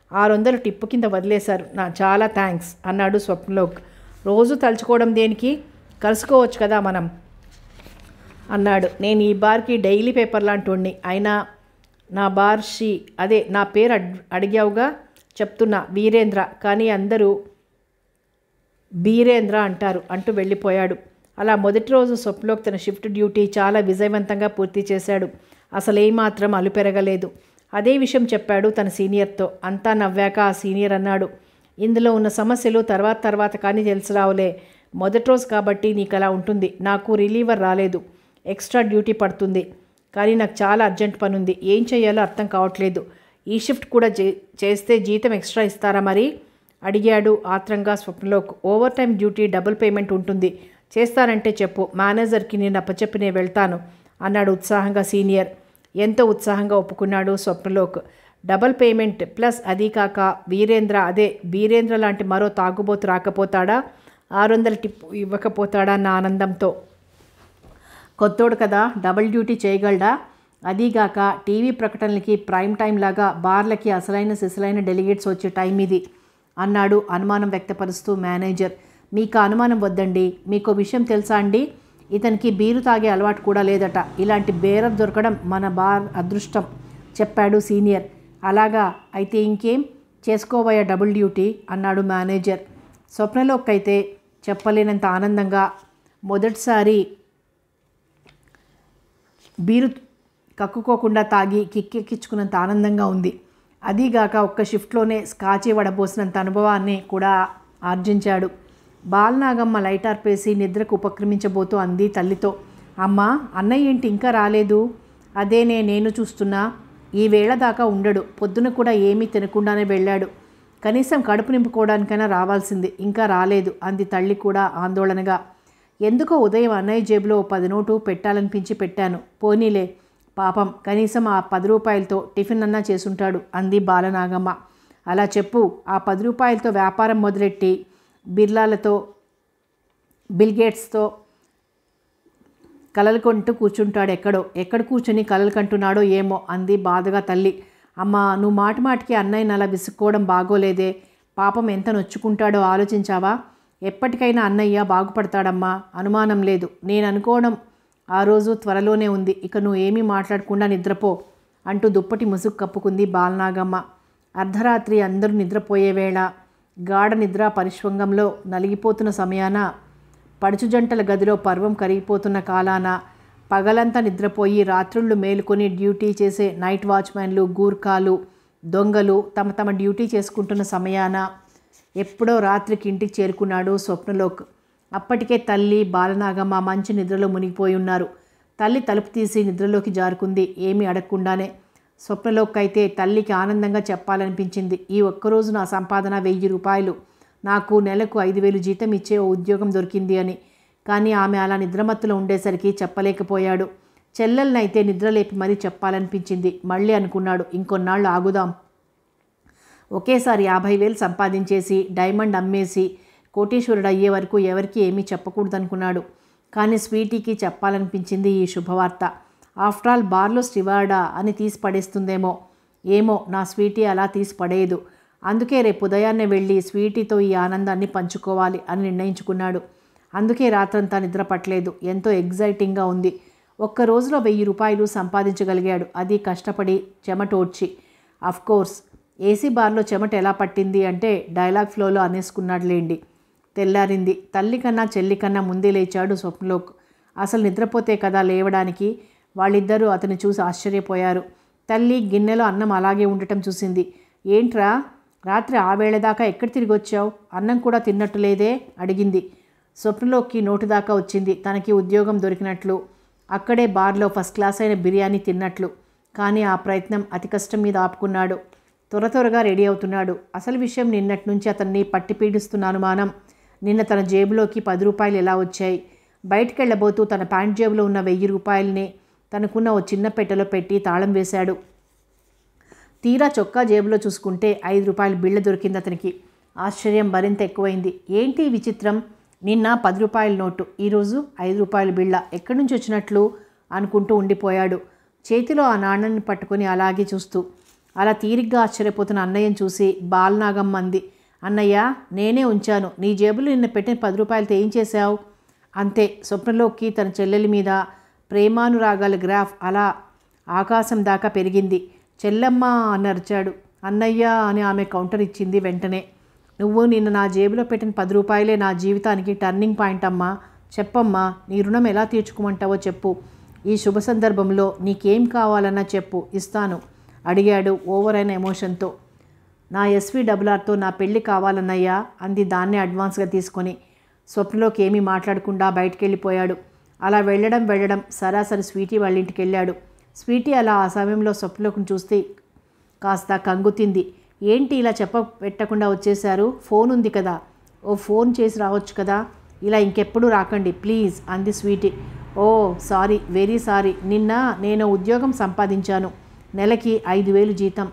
[SPEAKER 1] ఆరు వందలు టిప్పు కింద వదిలేశారు నా చాలా థ్యాంక్స్ అన్నాడు స్వప్నలోక్ రోజు తలుచుకోవడం దేనికి కలుసుకోవచ్చు కదా మనం అన్నాడు నేను ఈ బార్కి డైలీ పేపర్ లాంటి అయినా నా బార్ షీ అదే నా పేరు అడ్ అడిగావుగా చెప్తున్నా వీరేంద్ర కానీ అందరూ బీరేంద్ర అంటారు అంటూ వెళ్ళిపోయాడు అలా మొదటి రోజు స్వప్నలోక్ తన షిఫ్ట్ డ్యూటీ చాలా విజయవంతంగా పూర్తి చేశాడు అసలు ఏమాత్రం అలుపెరగలేదు అదే విషయం చెప్పాడు తన సీనియర్తో అంతా నవ్వాక ఆ సీనియర్ అన్నాడు ఇందులో ఉన్న సమస్యలు తర్వాత తర్వాత కానీ తెలుసురావులే మొదటి రోజు కాబట్టి నీకు అలా ఉంటుంది నాకు రిలీవర్ రాలేదు ఎక్స్ట్రా డ్యూటీ పడుతుంది కానీ నాకు చాలా అర్జెంట్ పని ఉంది ఏం చేయాలో అర్థం కావట్లేదు ఈ షిఫ్ట్ కూడా చే- చేస్తే జీతం ఎక్స్ట్రా ఇస్తారా మరి అడిగాడు ఆత్రంగా Swapnalok overtime duty double payment ఉంటుంది చేస్తానంటే చెప్పు మేనేజర్కి నేను అప్పచెప్పి నేను వెళ్తాను అన్నాడు ఉత్సాహంగా సీనియర్ ఎంతో ఉత్సాహంగా ఒప్పుకున్నాడు స్వప్నలోక్ డబుల్ పేమెంట్ ప్లస్ అది కాక వీరేంద్ర అదే బీరేంద్ర లాంటి మరో తాగుబోతు రాకపోతాడా ఆరు వందల టిప్ ఇవ్వకపోతాడా అన్న ఆనందంతో కొత్తోడు కదా డబుల్ డ్యూటీ చేయగలడా అదీగాక టీవీ ప్రకటనలకి ప్రైమ్ టైం లాగా బార్లకి అసలైన సిసలైన డెలిగేట్స్ వచ్చే టైం ఇది అన్నాడు అనుమానం వ్యక్తపరుస్తూ మేనేజర్ మీకు ఆ అనుమానం వద్దండి మీకు విషయం తెలుసా అండి ఇతనికి బీరు తాగే అలవాటు కూడా లేదట ఇలాంటి బేరర్ దొరకడం మన బార్ అదృష్టం చెప్పాడు సీనియర్ అలాగా అయితే ఇంకేం చేసుకోబోయే డబుల్ డ్యూటీ అన్నాడు మేనేజర్ స్వప్నలోకైతే చెప్పలేనంత ఆనందంగా మొదటిసారి బీరు కక్కుకోకుండా తాగి కిక్కెక్కించుకున్నంత ఆనందంగా ఉంది అదీగాక ఒక్క షిఫ్ట్లోనే స్కాచి వడబోసినంత అనుభవాన్ని కూడా ఆర్జించాడు బాలనాగమ్మ లైట్ ఆర్పేసి నిద్రకు ఉపక్రమించబోతూ అంది తల్లితో అమ్మా అన్నయ్య ఏంటి ఇంకా రాలేదు అదేనే నేను చూస్తున్నా ఈ వేళ దాకా ఉండడు పొద్దున కూడా ఏమీ తినకుండానే వెళ్ళాడు కనీసం కడుపు నింపుకోవడానికైనా రావాల్సింది ఇంకా రాలేదు అంది తల్లి కూడా ఆందోళనగా ఎందుకో ఉదయం అన్నయ్య జేబులో ఓ పది నోటు పెట్టాలనిపించి పెట్టాను పోనీలే పాపం కనీసం ఆ పది రూపాయలతో టిఫిన్ అన్నా చేసుంటాడు అంది బాలనాగమ్మ అలా చెప్పు ఆ పది రూపాయలతో వ్యాపారం మొదలెట్టి బిర్లాలతో బిల్గేట్స్తో కలలు కొంటూ కూర్చుంటాడు ఎక్కడో ఎక్కడ కూర్చొని కలలు కంటున్నాడో ఏమో అంది బాధగా తల్లి అమ్మా నువ్వు మాటి మాటికి అన్నయ్యని అలా విసుక్కోవడం బాగోలేదే పాపం ఎంత నొచ్చుకుంటాడో ఆలోచించావా ఎప్పటికైనా అన్నయ్య బాగుపడతాడమ్మా అనుమానం లేదు నేను అనుకోవడం ఆ రోజు త్వరలోనే ఉంది ఇక నువ్వు ఏమీ మాట్లాడకుండా నిద్రపో అంటూ దుప్పటి ముసుగు కప్పుకుంది బాలనాగమ్మ అర్ధరాత్రి అందరూ నిద్రపోయే వేళ గాఢ నిద్ర పరిష్వంగంలో నలిగిపోతున్న సమయాన పడుచు జంటల గదిలో పర్వం కరిగిపోతున్న కాలాన పగలంతా నిద్రపోయి రాత్రుళ్ళు మేలుకొని డ్యూటీ చేసే నైట్ వాచ్మెన్లు గూర్ఖాలు దొంగలు తమ తమ డ్యూటీ చేసుకుంటున్న సమయాన ఎప్పుడో రాత్రికి ఇంటికి చేరుకున్నాడు స్వప్నలోక్ అప్పటికే తల్లి బాలనాగమ్మ మంచి నిద్రలో మునిగిపోయి ఉన్నారు తల్లి తలుపు తీసి నిద్రలోకి జారుకుంది ఏమీ అడగకుండానే స్వప్నలోక్ అయితే తల్లికి ఆనందంగా చెప్పాలనిపించింది ఈ ఒక్కరోజు నా సంపాదన వెయ్యి రూపాయలు నాకు నెలకు ఐదు వేలు జీతం ఇచ్చే ఓ ఉద్యోగం దొరికింది అని కానీ ఆమె అలా నిద్రమత్తులో ఉండేసరికి చెప్పలేకపోయాడు చెల్లెలనైతే నిద్రలేపి మరీ చెప్పాలనిపించింది మళ్ళీ అనుకున్నాడు ఇంకొన్నాళ్ళు ఆగుదాం ఒకేసారి యాభై వేలు సంపాదించేసి డైమండ్ అమ్మేసి కోటీశ్వరుడు అయ్యే వరకు ఎవరికి ఏమీ చెప్పకూడదనుకున్నాడు కానీ స్వీటీకి చెప్పాలనిపించింది ఈ శుభవార్త ఆఫ్టర్ ఆల్ బార్లో స్టివార్డా అని తీసి పడేస్తుందేమో ఏమో నా స్వీటీ అలా తీసి పడేయదు అందుకే రేపు ఉదయాన్నే వెళ్ళి స్వీటీతో ఈ ఆనందాన్ని పంచుకోవాలి అని నిర్ణయించుకున్నాడు అందుకే రాత్రంతా నిద్ర పట్టలేదు ఎంతో ఎగ్జైటింగ్గా ఉంది ఒక్క రోజులో వెయ్యి రూపాయలు సంపాదించగలిగాడు అది కష్టపడి చెమటోడ్చి కోర్స్ ఏసీ బార్లో చెమట ఎలా పట్టింది అంటే డైలాగ్ ఫ్లోలో అనేసుకున్నాడులేండి తెల్లారింది తల్లి కన్నా చెల్లి కన్నా ముందే లేచాడు స్వప్నలోక్ అసలు నిద్రపోతే కదా లేవడానికి వాళ్ళిద్దరూ అతన్ని చూసి ఆశ్చర్యపోయారు తల్లి గిన్నెలో అన్నం అలాగే ఉండటం చూసింది ఏంట్రా రాత్రి ఆ వేళ దాకా ఎక్కడ తిరిగి వచ్చావు అన్నం కూడా తిన్నట్టు లేదే అడిగింది స్వప్నలోకి నోటు దాకా వచ్చింది తనకి ఉద్యోగం దొరికినట్లు అక్కడే బార్లో ఫస్ట్ క్లాస్ అయిన బిర్యానీ తిన్నట్లు కానీ ఆ ప్రయత్నం అతి కష్టం మీద ఆపుకున్నాడు త్వర త్వరగా రెడీ అవుతున్నాడు అసలు విషయం నిన్నటి నుంచి అతన్ని పట్టి పీడిస్తున్న అనుమానం నిన్న తన జేబులోకి పది రూపాయలు ఎలా వచ్చాయి బయటికి వెళ్ళబోతూ తన ప్యాంట్ జేబులో ఉన్న వెయ్యి రూపాయలని తనకున్న ఓ చిన్న పెట్టెలో పెట్టి తాళం వేశాడు తీరా చొక్కా జేబులో చూసుకుంటే ఐదు రూపాయల బిళ్ళ దొరికింది అతనికి ఆశ్చర్యం మరింత ఎక్కువైంది ఏంటి ఈ విచిత్రం నిన్న పది రూపాయల నోటు ఈరోజు ఐదు రూపాయల బిళ్ళ ఎక్కడి నుంచి వచ్చినట్లు అనుకుంటూ ఉండిపోయాడు చేతిలో ఆ నాణ్యాన్ని పట్టుకొని అలాగే చూస్తూ అలా తీరిగ్గా ఆశ్చర్యపోతున్న అన్నయ్యను చూసి బాలనాగమ్మ అంది అన్నయ్య నేనే ఉంచాను నీ జేబులో నిన్న పెట్టిన పది రూపాయలతో ఏం చేశావు అంతే స్వప్నలోకి తన చెల్లెలి మీద ప్రేమానురాగాల గ్రాఫ్ అలా ఆకాశం దాకా పెరిగింది చెల్లమ్మ అని అరిచాడు అన్నయ్య అని ఆమె కౌంటర్ ఇచ్చింది వెంటనే నువ్వు నిన్న నా జేబులో పెట్టిన పది రూపాయలే నా జీవితానికి టర్నింగ్ పాయింట్ అమ్మా చెప్పమ్మా నీ రుణం ఎలా తీర్చుకోమంటావో చెప్పు ఈ శుభ సందర్భంలో నీకేం కావాలన్నా చెప్పు ఇస్తాను అడిగాడు ఓవర్ అయిన ఎమోషన్తో నా ఎస్వి డబుల్ఆర్తో నా పెళ్ళి కావాలన్నయ్యా అంది దాన్నే అడ్వాన్స్గా తీసుకొని స్వప్నలోకి ఏమీ మాట్లాడకుండా బయటికి వెళ్ళిపోయాడు అలా వెళ్ళడం వెళ్ళడం సరాసరి స్వీటీ వాళ్ళ ఇంటికి వెళ్ళాడు స్వీటీ అలా ఆ సమయంలో స్వప్నలోకి చూస్తే కాస్త కంగుతింది ఏంటి ఇలా చెప్ప పెట్టకుండా వచ్చేశారు ఫోన్ ఉంది కదా ఓ ఫోన్ చేసి రావచ్చు కదా ఇలా ఇంకెప్పుడు రాకండి ప్లీజ్ అంది Sweety oh sorry very sorry నిన్న నేను ఉద్యోగం సంపాదించాను నెలకి ఐదు వేలు జీతం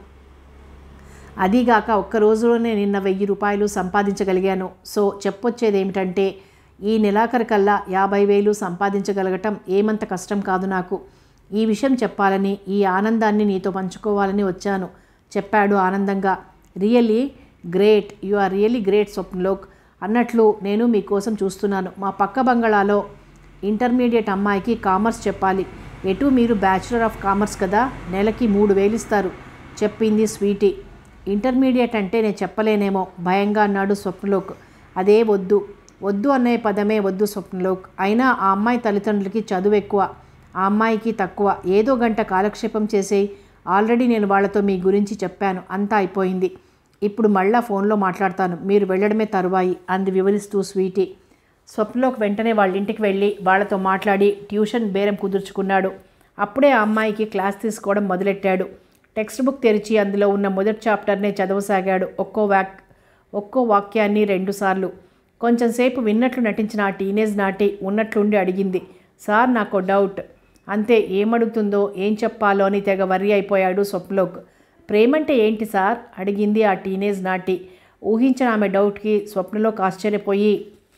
[SPEAKER 1] అదీగాక ఒక్క రోజులోనే నిన్న వెయ్యి రూపాయలు సంపాదించగలిగాను సో చెప్పొచ్చేది ఏమిటంటే ఈ నెలాఖరికల్లా యాభై వేలు సంపాదించగలగటం ఏమంత కష్టం కాదు నాకు ఈ విషయం చెప్పాలని ఈ ఆనందాన్ని నీతో పంచుకోవాలని వచ్చాను చెప్పాడు ఆనందంగా really great you are really great Swapnalok అన్నట్లు నేను మీకోసం చూస్తున్నాను మా పక్క బంగళాలో ఇంటర్మీడియట్ అమ్మాయికి కామర్స్ చెప్పాలి ఎటు మీరు బ్యాచులర్ ఆఫ్ కామర్స్ కదా నెలకి మూడు వేలు ఇస్తారు చెప్పింది స్వీటీ ఇంటర్మీడియట్ అంటే నేను చెప్పలేనేమో భయంగా అన్నాడు స్వప్నలోక్ అదే వద్దు వద్దు అనే పదమే వద్దు స్వప్నలోక్ అయినా ఆ అమ్మాయి తల్లిదండ్రులకి చదువు ఎక్కువ ఆ అమ్మాయికి తక్కువ ఏదో గంట కాలక్షేపం చేసేయి ఆల్రెడీ నేను వాళ్ళతో మీ గురించి చెప్పాను అంతా అయిపోయింది ఇప్పుడు మళ్ళా ఫోన్లో మాట్లాడతాను మీరు వెళ్ళడమే తరువాయి అంది వివరిస్తూ స్వీటీ స్వప్నలోకి వెంటనే వాళ్ళ ఇంటికి వెళ్ళి వాళ్ళతో మాట్లాడి ట్యూషన్ బేరం కుదుర్చుకున్నాడు అప్పుడే ఆ అమ్మాయికి క్లాస్ తీసుకోవడం మొదలెట్టాడు టెక్స్ట్ బుక్ తెరిచి అందులో ఉన్న మొదటి చాప్టర్నే చదవసాగాడు ఒక్కో వాక్ ఒక్కో వాక్యాన్ని రెండుసార్లు కొంచెంసేపు విన్నట్లు నటించిన ఆ టీనేజ్ నాటి ఉన్నట్లుండి అడిగింది సార్ నాకు డౌట్ అంతే ఏమడుగుతుందో ఏం చెప్పాలో అని తెగ వర్రీ అయిపోయాడు స్వప్నలోక్ ప్రేమంటే ఏంటి సార్ అడిగింది ఆ టీనేజ్ నాటి ఊహించిన ఆమె డౌట్కి స్వప్నలోక్ ఆశ్చర్యపోయి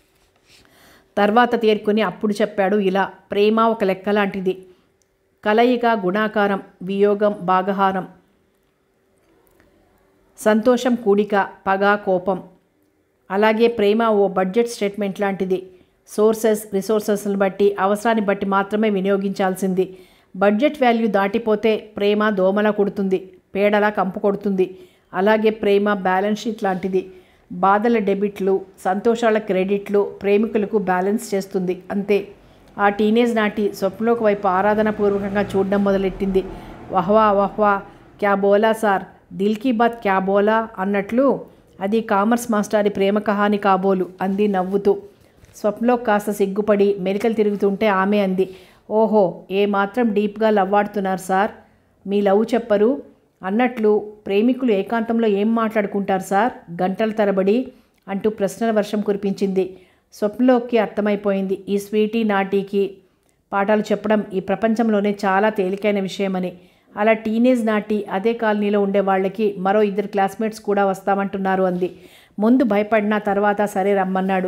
[SPEAKER 1] తర్వాత తేరుకొని అప్పుడు చెప్పాడు ఇలా ప్రేమ ఒక లెక్క లాంటిది కలయిక గుణాకారం వియోగం భాగహారం సంతోషం కూడిక పగ కోపం అలాగే ప్రేమ ఓ బడ్జెట్ స్టేట్మెంట్ లాంటిది సోర్సెస్ రిసోర్సెస్ని బట్టి అవసరాన్ని బట్టి మాత్రమే వినియోగించాల్సింది బడ్జెట్ వాల్యూ దాటిపోతే ప్రేమ దోమలా కొడుతుంది పేడలా కంపు కొడుతుంది అలాగే ప్రేమ బ్యాలెన్స్ షీట్ లాంటిది బాధల డెబిట్లు సంతోషాల క్రెడిట్లు ప్రేమికులకు బ్యాలెన్స్ చేస్తుంది అంతే ఆ టీనేజ్ నాటి స్వప్నలోకి వైపు ఆరాధనాపూర్వకంగా చూడడం మొదలెట్టింది వహ్వా వహ్వా క్యా బోలా సార్ దిల్ కీ బాత్ క్యా బోలా అన్నట్లు అది కామర్స్ మాస్టారి ప్రేమ కహాని కాబోలు అంది నవ్వుతూ స్వప్నలో కాస్త సిగ్గుపడి మెరికలు తిరుగుతుంటే ఆమె అంది ఓహో ఏ మాత్రం డీప్గా లవ్వాడుతున్నారు సార్ మీ లవ్ చెప్పరు అన్నట్లు ప్రేమికులు ఏకాంతంలో ఏం మాట్లాడుకుంటారు సార్ గంటల తరబడి అంటూ ప్రశ్నల వర్షం కురిపించింది స్వప్నలోకి అర్థమైపోయింది ఈ స్వీటీ నాటీకి పాఠాలు చెప్పడం ఈ ప్రపంచంలోనే చాలా తేలికైన విషయమని అలా టీనేజ్ నాటి అదే కాలనీలో ఉండే వాళ్ళకి మరో ఇద్దరు క్లాస్మేట్స్ కూడా వస్తామంటున్నారు అంది ముందు భయపడిన తర్వాత సరే రమ్మన్నాడు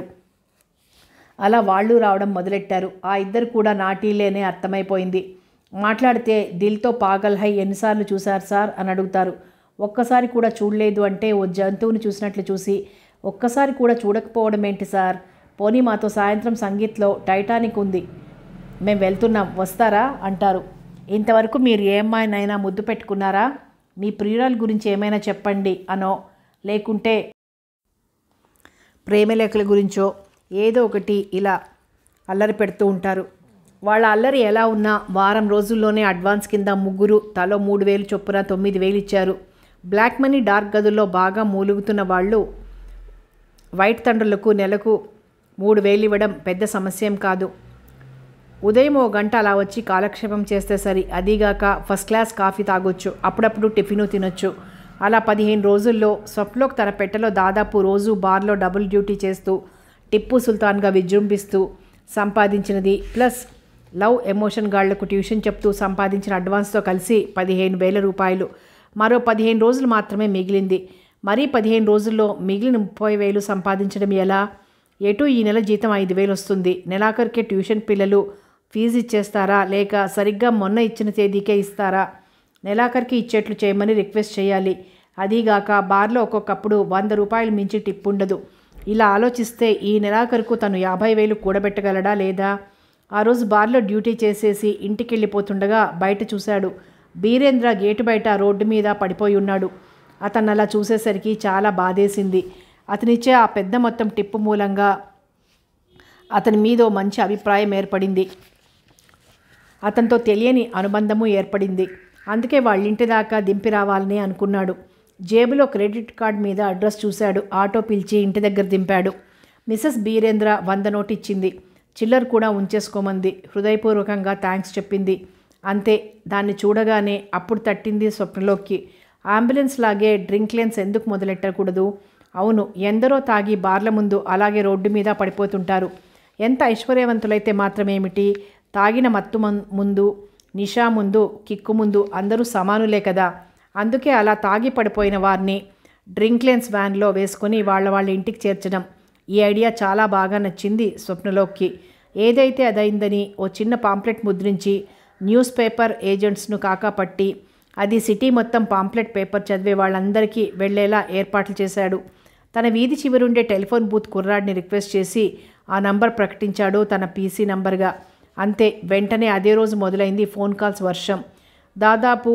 [SPEAKER 1] అలా వాళ్ళు రావడం మొదలెట్టారు ఆ ఇద్దరు కూడా నాటీలేనే అర్థమైపోయింది మాట్లాడితే దిల్తో పాగల్ హై ఎన్నిసార్లు చూశారు సార్ అని అడుగుతారు ఒక్కసారి కూడా చూడలేదు అంటే ఓ జంతువుని చూసినట్లు చూసి ఒక్కసారి కూడా చూడకపోవడం ఏంటి సార్ పోనీ మాతో సాయంత్రం సంగీత్లో టైటానిక్ ఉంది మేము వెళ్తున్నాం వస్తారా అంటారు ఇంతవరకు మీరు ఏ అమ్మాయినైనా ముద్దు పెట్టుకున్నారా మీ ప్రియురాల గురించి ఏమైనా చెప్పండి అనో లేకుంటే ప్రేమలేఖల గురించో ఏదో ఒకటి ఇలా అల్లరి పెడుతూ ఉంటారు వాళ్ళ అల్లరి ఎలా ఉన్నా వారం రోజుల్లోనే అడ్వాన్స్ కింద ముగ్గురు తలో మూడు వేలు చొప్పున తొమ్మిది వేలు ఇచ్చారు బ్లాక్ మనీ డార్క్ గదుల్లో బాగా మూలుగుతున్న వాళ్ళు వైట్ తండ్రులకు నెలకు మూడు వేలు ఇవ్వడం పెద్ద సమస్య ఏం కాదు ఉదయం ఓ గంట అలా వచ్చి కాలక్షేపం చేస్తే సరి అదీగాక ఫస్ట్ క్లాస్ కాఫీ తాగొచ్చు అప్పుడప్పుడు టిఫిను తినొచ్చు అలా పదిహేను రోజుల్లో స్వప్లోక్ తన పెట్టెలో దాదాపు రోజు బార్లో డబుల్ డ్యూటీ చేస్తూ టిప్పు సుల్తాన్గా విజృంభిస్తూ సంపాదించినది ప్లస్ లవ్ ఎమోషన్ గాళ్లకు ట్యూషన్ చెప్తూ సంపాదించిన అడ్వాన్స్తో కలిసి పదిహేను వేల రూపాయలు మరో పదిహేను రోజులు మాత్రమే మిగిలింది మరీ పదిహేను రోజుల్లో మిగిలిన ముప్పై వేలు సంపాదించడం ఎలా ఎటు ఈ నెల జీతం ఐదు వేలు వస్తుంది నెలాఖరికే ట్యూషన్ పిల్లలు ఫీజు ఇచ్చేస్తారా లేక సరిగ్గా మొన్న ఇచ్చిన తేదీకే ఇస్తారా నెలాఖరికి ఇచ్చేట్లు చేయమని రిక్వెస్ట్ చేయాలి అదీగాక బార్లో ఒక్కొక్కప్పుడు వంద రూపాయలు మించి టిప్ ఉండదు ఇలా ఆలోచిస్తే ఈ నెలాఖరుకు తను యాభై వేలు కూడబెట్టగలడా లేదా ఆ రోజు బార్లో డ్యూటీ చేసేసి ఇంటికి వెళ్ళిపోతుండగా బయట చూశాడు బీరేంద్ర గేటు బయట రోడ్డు మీద పడిపోయి ఉన్నాడు అతను అలా చూసేసరికి చాలా బాధేసింది అతనిచ్చే ఆ పెద్ద మొత్తం టిప్పు మూలంగా అతని మీద ఓ మంచి అభిప్రాయం ఏర్పడింది అతనితో తెలియని అనుబంధము ఏర్పడింది అందుకే వాళ్ళ ఇంటి దాకా దింపి రావాలని అనుకున్నాడు జేబులో క్రెడిట్ కార్డ్ మీద అడ్రస్ చూశాడు ఆటో పిలిచి ఇంటి దగ్గర దింపాడు మిసెస్ బీరేంద్ర వంద నోటు ఇచ్చింది చిల్లర కూడా ఉంచేసుకోమంది హృదయపూర్వకంగా థ్యాంక్స్ చెప్పింది అంతే దాన్ని చూడగానే అప్పుడు తట్టింది స్వప్నలోకి అంబులెన్స్ లాగే డ్రింక్ లెన్స్ ఎందుకు మొదలెట్టకూడదు అవును ఎందరో తాగి బార్ల ముందు అలాగే రోడ్డు మీద పడిపోతుంటారు ఎంత ఐశ్వర్యవంతులైతే మాత్రమేమిటి తాగిన మత్తు మం- ముందు నిషా ముందు కిక్కు ముందు అందరూ సమానులే కదా అందుకే అలా తాగి పడిపోయిన వారిని డ్రింక్ లెన్స్ వ్యాన్లో వేసుకొని వాళ్ళ వాళ్ళ ఇంటికి చేర్చడం ఈ ఐడియా చాలా బాగా నచ్చింది స్వప్నలోకి ఏదైతే అదైందని ఓ చిన్న పాంప్లెట్ ముద్రించి న్యూస్ పేపర్ ఏజెంట్స్ను కాకాపట్టి అది సిటీ మొత్తం పాంప్లెట్ పేపర్ చదివే వాళ్ళందరికీ వెళ్ళేలా ఏర్పాట్లు చేశాడు తన వీధి చివరుండే టెలిఫోన్ బూత్ కుర్రాడిని రిక్వెస్ట్ చేసి ఆ నంబర్ ప్రకటించాడు తన పీసీ నంబర్గా అంతే వెంటనే అదే రోజు మొదలైంది ఫోన్ కాల్స్ వర్షం దాదాపు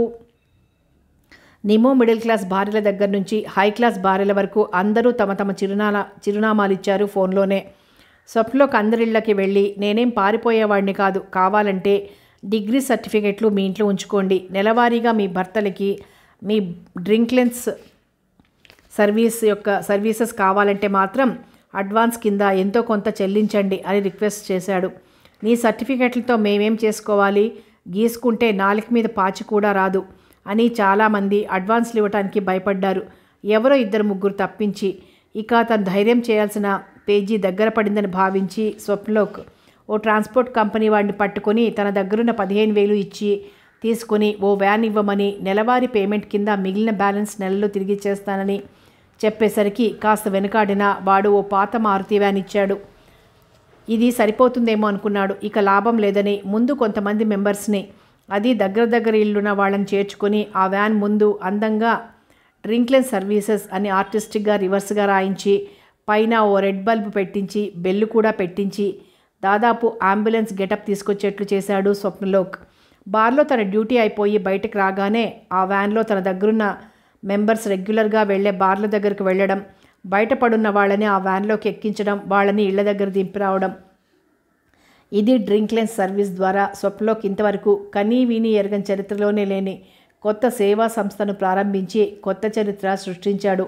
[SPEAKER 1] నిమో మిడిల్ క్లాస్ భార్యల దగ్గర నుంచి హై క్లాస్ భార్యల వరకు అందరూ తమ తమ చిరునామా చిరునామాలు ఇచ్చారు ఫోన్లోనే స్వప్నలోకి అందరిళ్ళకి వెళ్ళి నేనేం పారిపోయేవాడిని కాదు కావాలంటే డిగ్రీ సర్టిఫికెట్లు మీ ఇంట్లో ఉంచుకోండి నెలవారీగా మీ భర్తలకి మీ డ్రింక్ లెన్స్ సర్వీస్ యొక్క సర్వీసెస్ కావాలంటే మాత్రం అడ్వాన్స్ కింద ఎంతో కొంత చెల్లించండి అని రిక్వెస్ట్ చేశాడు నీ సర్టిఫికెట్లతో మేమేం చేసుకోవాలి గీసుకుంటే నాలుక మీద పాచి కూడా రాదు అని చాలామంది అడ్వాన్స్లు ఇవ్వడానికి భయపడ్డారు ఎవరో ఇద్దరు ముగ్గురు తప్పించి ఇక తను ధైర్యం చేయాల్సిన పేజీ దగ్గర పడిందని భావించి స్వప్నలోక్ ఓ ట్రాన్స్పోర్ట్ కంపెనీ వాడిని పట్టుకొని తన దగ్గరున్న పదిహేను వేలు ఇచ్చి తీసుకుని ఓ వ్యాన్ ఇవ్వమని నెలవారీ పేమెంట్ కింద మిగిలిన బ్యాలెన్స్ నెలలో తిరిగి చేస్తానని చెప్పేసరికి కాస్త వెనుకాడిన వాడు ఓ పాత మారుతి వ్యాన్ ఇచ్చాడు ఇది సరిపోతుందేమో అనుకున్నాడు ఇక లాభం లేదని ముందు కొంతమంది మెంబర్స్ని అది దగ్గర దగ్గర ఇల్లున్న వాళ్ళని చేర్చుకొని ఆ వ్యాన్ ముందు అందంగా డ్రింక్లెస్ సర్వీసెస్ అని ఆర్టిస్టిక్గా రివర్స్గా రాయించి పైన ఓ రెడ్ బల్బ్ పెట్టించి బెల్లు కూడా పెట్టించి దాదాపు అంబులెన్స్ గెటప్ తీసుకొచ్చేట్లు చేశాడు స్వప్నలోక్ బార్లో తన డ్యూటీ అయిపోయి బయటకు రాగానే ఆ వ్యాన్లో తన దగ్గరున్న మెంబర్స్ రెగ్యులర్గా వెళ్ళే బార్ల దగ్గరకు వెళ్ళడం బయటపడున్న వాళ్ళని ఆ వ్యాన్లోకి ఎక్కించడం వాళ్ళని ఇళ్ల దగ్గర దింపి రావడం ఇది డ్రింక్ లెన్స్ సర్వీస్ ద్వారా స్వప్నలోకి ఇంతవరకు కనీ విని ఎరగని చరిత్రలోనే లేని కొత్త సేవా సంస్థను ప్రారంభించి కొత్త చరిత్ర సృష్టించాడు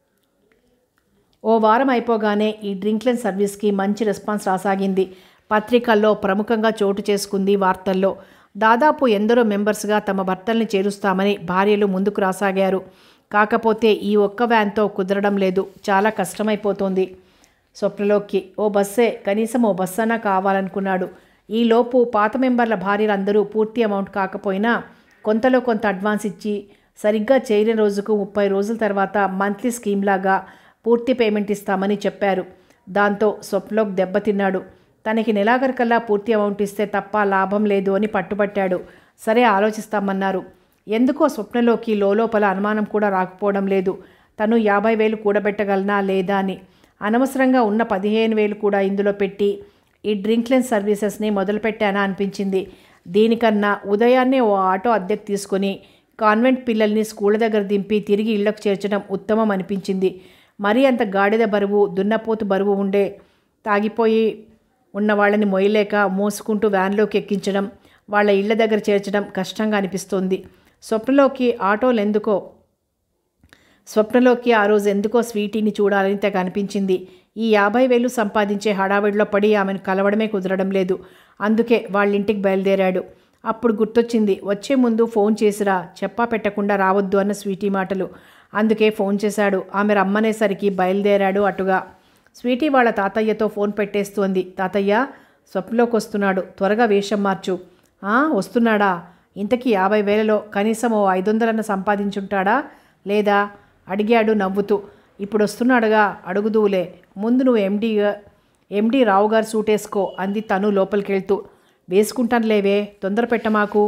[SPEAKER 1] ఓ వారం అయిపోగానే ఈ డ్రింక్ లెన్స్ సర్వీస్కి మంచి రెస్పాన్స్ రాసాగింది పత్రికల్లో ప్రముఖంగా చోటు చేసుకుంది వార్తల్లో దాదాపు ఎందరో మెంబర్స్గా తమ భర్తల్ని చేరుస్తామని భార్యలు ముందుకు రాసాగారు కాకపోతే ఈ ఒక్క వ్యాన్తో కుదరడం లేదు చాలా కష్టమైపోతోంది స్వప్నలోకి ఓ బస్సే కనీసం ఓ బస్ అన్నా కావాలనుకున్నాడు ఈలోపు పాత మెంబర్ల భార్యలందరూ పూర్తి అమౌంట్ కాకపోయినా కొంతలో కొంత అడ్వాన్స్ ఇచ్చి సరిగ్గా చేరిన రోజుకు ముప్పై రోజుల తర్వాత మంత్లీ స్కీమ్ లాగా పూర్తి పేమెంట్ ఇస్తామని చెప్పారు దాంతో స్వప్నలోక్ దెబ్బతిన్నాడు తనకి నెలాఖరికల్లా పూర్తి అమౌంట్ ఇస్తే తప్ప లాభం లేదు అని పట్టుబట్టాడు సరే ఆలోచిస్తామన్నారు ఎందుకో స్వప్నలోకి లోపల అనుమానం కూడా రాకపోవడం లేదు తను యాభై వేలు కూడబెట్టగలనా లేదా అని అనవసరంగా ఉన్న పదిహేను వేలు కూడా ఇందులో పెట్టి ఈ డ్రింక్లెన్స్ సర్వీసెస్ని మొదలుపెట్టానా అనిపించింది దీనికన్నా ఉదయాన్నే ఓ ఆటో అద్దెకు తీసుకొని కాన్వెంట్ పిల్లల్ని స్కూళ్ళ దగ్గర దింపి తిరిగి ఇళ్లకు చేర్చడం ఉత్తమం అనిపించింది మరీ అంత గాడిద బరువు దున్నపోతు బరువు ఉండే తాగిపోయి ఉన్న వాళ్ళని మొయ్యలేక మోసుకుంటూ వ్యాన్లోకి ఎక్కించడం వాళ్ళ ఇళ్ల దగ్గర చేర్చడం కష్టంగా అనిపిస్తోంది స్వప్నలోకి ఆటోలు ఎందుకో స్వప్నలోకి ఆ రోజు ఎందుకో స్వీటీని చూడాలని తెగ అనిపించింది ఈ యాభై వేలు సంపాదించే హడావిడిలో పడి ఆమెను కలవడమే కుదరడం లేదు అందుకే వాళ్ళ ఇంటికి బయలుదేరాడు అప్పుడు గుర్తొచ్చింది వచ్చే ముందు ఫోన్ చేసిరా చెప్పా పెట్టకుండా రావద్దు అన్న స్వీటీ మాటలు అందుకే ఫోన్ చేశాడు ఆమె రమ్మనేసరికి బయలుదేరాడు అటుగా స్వీటీ వాళ్ళ తాతయ్యతో ఫోన్ పెట్టేస్తోంది తాతయ్య స్వప్నలోకి వస్తున్నాడు త్వరగా వేషం మార్చు "ఆ, వస్తున్నాడా ఇంతకీ యాభై వేలలో కనీసం ఓ ఐదు వందలన్న సంపాదించుంటాడా లేదా అడిగాడు నవ్వుతూ ఇప్పుడు వస్తున్నాడుగా అడుగుదువులే ముందు నువ్వు ఎండి ఎండి రావు గారు సూట్ వేసుకో అంది తను లోపలికి వెళ్తూ వేసుకుంటాను లేవే తొందర పెట్టమాకు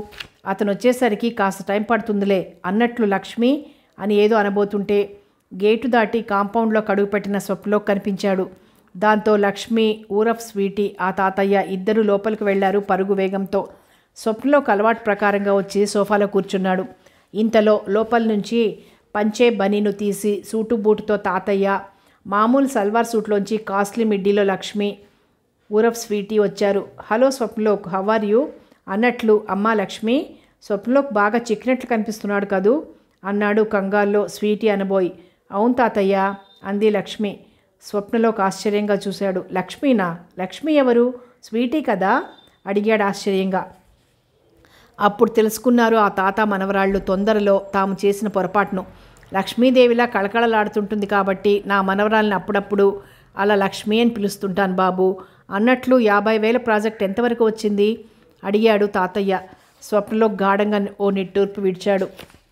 [SPEAKER 1] అతను వచ్చేసరికి కాస్త టైం పడుతుందిలే అన్నట్లు లక్ష్మి అని ఏదో అనబోతుంటే గేటు దాటి కాంపౌండ్లో కడుగుపెట్టిన స్వప్నలో కనిపించాడు దాంతో లక్ష్మి ఊరఫ్ స్వీటీ ఆ తాతయ్య ఇద్దరు లోపలికి వెళ్లారు పరుగు వేగంతో స్వప్నలోకి అలవాటు ప్రకారంగా వచ్చి సోఫాలో కూర్చున్నాడు ఇంతలో లోపల నుంచి పంచే బనీను తీసి సూటు బూటుతో తాతయ్య మామూలు సల్వార్ సూట్లోంచి కాస్ట్లీ మిడ్డీలో లక్ష్మి ఊరఫ్ స్వీటీ వచ్చారు hello Swapnalok how are you అన్నట్లు అమ్మా లక్ష్మి స్వప్నలోక్ బాగా చిక్కినట్లు కనిపిస్తున్నాడు కదూ అన్నాడు కంగాల్లో స్వీటీ అనబోయి అవును తాతయ్య అంది లక్ష్మి స్వప్నలోక్ ఆశ్చర్యంగా చూశాడు లక్ష్మీనా లక్ష్మి ఎవరు స్వీటీ కదా అడిగాడు ఆశ్చర్యంగా అప్పుడు తెలుసుకున్నారు ఆ తాత మనవరాళ్ళు తొందరలో తాము చేసిన పొరపాటును లక్ష్మీదేవిలా కళకళలాడుతుంటుంది కాబట్టి నా మనవరాల్ని అప్పుడప్పుడు అలా లక్ష్మి అని పిలుస్తుంటాను బాబు అన్నట్లు యాభై వేల ప్రాజెక్ట్ ఎంతవరకు వచ్చింది అడిగాడు తాతయ్య స్వప్నలో గాఢంగా ఓ నిట్టూర్పు విడిచాడు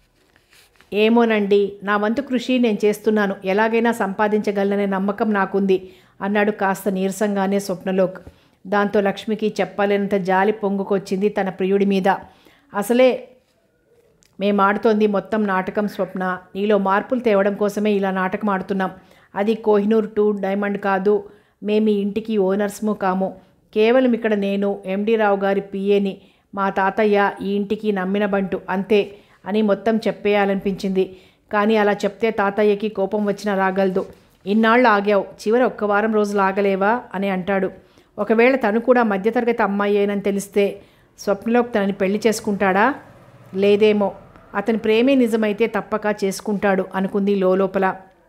[SPEAKER 1] ఏమోనండి నా వంతు కృషి నేను చేస్తున్నాను ఎలాగైనా సంపాదించగలననే నమ్మకం నాకుంది అన్నాడు కాస్త నీరసంగానే స్వప్నలోక్ దాంతో లక్ష్మికి చెప్పలేనంత జాలి పొంగుకొచ్చింది తన ప్రియుడి మీద అసలే మేము ఆడుతోంది మొత్తం నాటకం స్వప్న నీలో మార్పులు తేవడం కోసమే ఇలా నాటకం ఆడుతున్నాం అది కోహినూర్ టూ డైమండ్ కాదు మేము ఈ ఇంటికి ఓనర్స్ము కాము కేవలం ఇక్కడ నేను ఎండి రావు గారి పిఏని మా తాతయ్య ఈ ఇంటికి నమ్మిన బంటు అంతే అని మొత్తం చెప్పేయాలనిపించింది కానీ అలా చెప్తే తాతయ్యకి కోపం వచ్చినా రాగలదు ఇన్నాళ్ళు ఆగావు చివరి ఒక్క వారం రోజులు ఆగలేవా అని అంటాడు ఒకవేళ తను కూడా మధ్యతరగతి అమ్మాయేనని తెలిస్తే స్వప్నలోకి తనని పెళ్లి చేసుకుంటాడా లేదేమో అతని ప్రేమే నిజమైతే తప్పక చేసుకుంటాడు అనుకుంది లోపల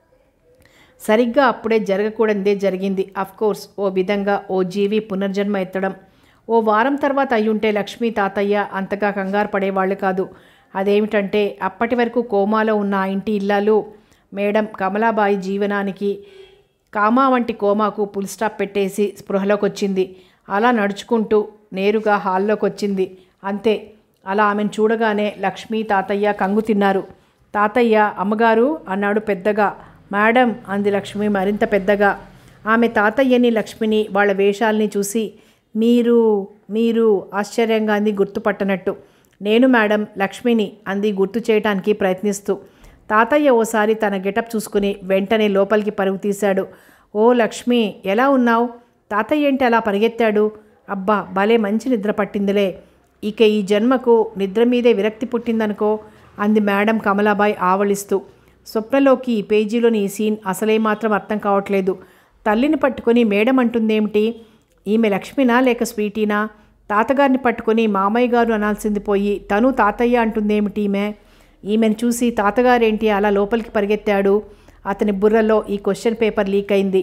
[SPEAKER 1] సరిగ్గా అప్పుడే జరగకూడదే జరిగింది కోర్స్ ఓ విధంగా ఓ జీవి పునర్జన్మ ఎత్తడం ఓ వారం తర్వాత అయ్యుంటే లక్ష్మీ తాతయ్య అంతగా కంగారు పడేవాళ్ళు కాదు అదేమిటంటే అప్పటి వరకు కోమాలో ఉన్న ఆ ఇంటి ఇల్లాలు మేడం కమలాబాయి జీవనానికి కామా వంటి కోమాకు పుల్ స్టాప్ పెట్టేసి స్పృహలోకి వచ్చింది అలా నడుచుకుంటూ నేరుగా హాల్లోకి వచ్చింది అంతే అలా ఆమెను చూడగానే లక్ష్మీ తాతయ్య కంగు తిన్నారు తాతయ్య అమ్మగారు అన్నాడు పెద్దగా మేడం అంది లక్ష్మి మరింత పెద్దగా ఆమె తాతయ్యని లక్ష్మిని వాళ్ళ వేషాల్ని చూసి మీరు మీరు ఆశ్చర్యంగా అంది గుర్తుపట్టనట్టు నేను మేడం లక్ష్మిని అంది గుర్తు చేయటానికి ప్రయత్నిస్తూ తాతయ్య ఓసారి తన గెటప్ చూసుకుని వెంటనే లోపలికి పరుగు తీశాడు ఓ లక్ష్మి ఎలా ఉన్నావు తాతయ్య ఏంటి అలా పరిగెత్తాడు అబ్బా భలే మంచి నిద్ర పట్టిందిలే ఇక ఈ జన్మకు నిద్ర మీదే విరక్తి పుట్టిందనుకో అంది మేడం కమలాబాయ్ ఆవలిస్తూ స్వప్నలోకి ఈ పేజీలోని ఈ సీన్ అసలే మాత్రం అర్థం కావట్లేదు తల్లిని పట్టుకొని మేడం అంటుందేమిటి ఈమె లక్ష్మినా లేక స్వీటీనా తాతగారిని పట్టుకొని మామయ్య గారు అనాల్సింది పోయి తను తాతయ్య అంటుందేమిటి ఈమె ఈమెను చూసి తాతగారేంటి అలా లోపలికి పరిగెత్తాడు అతని బుర్రలో ఈ క్వశ్చన్ పేపర్ లీక్ అయింది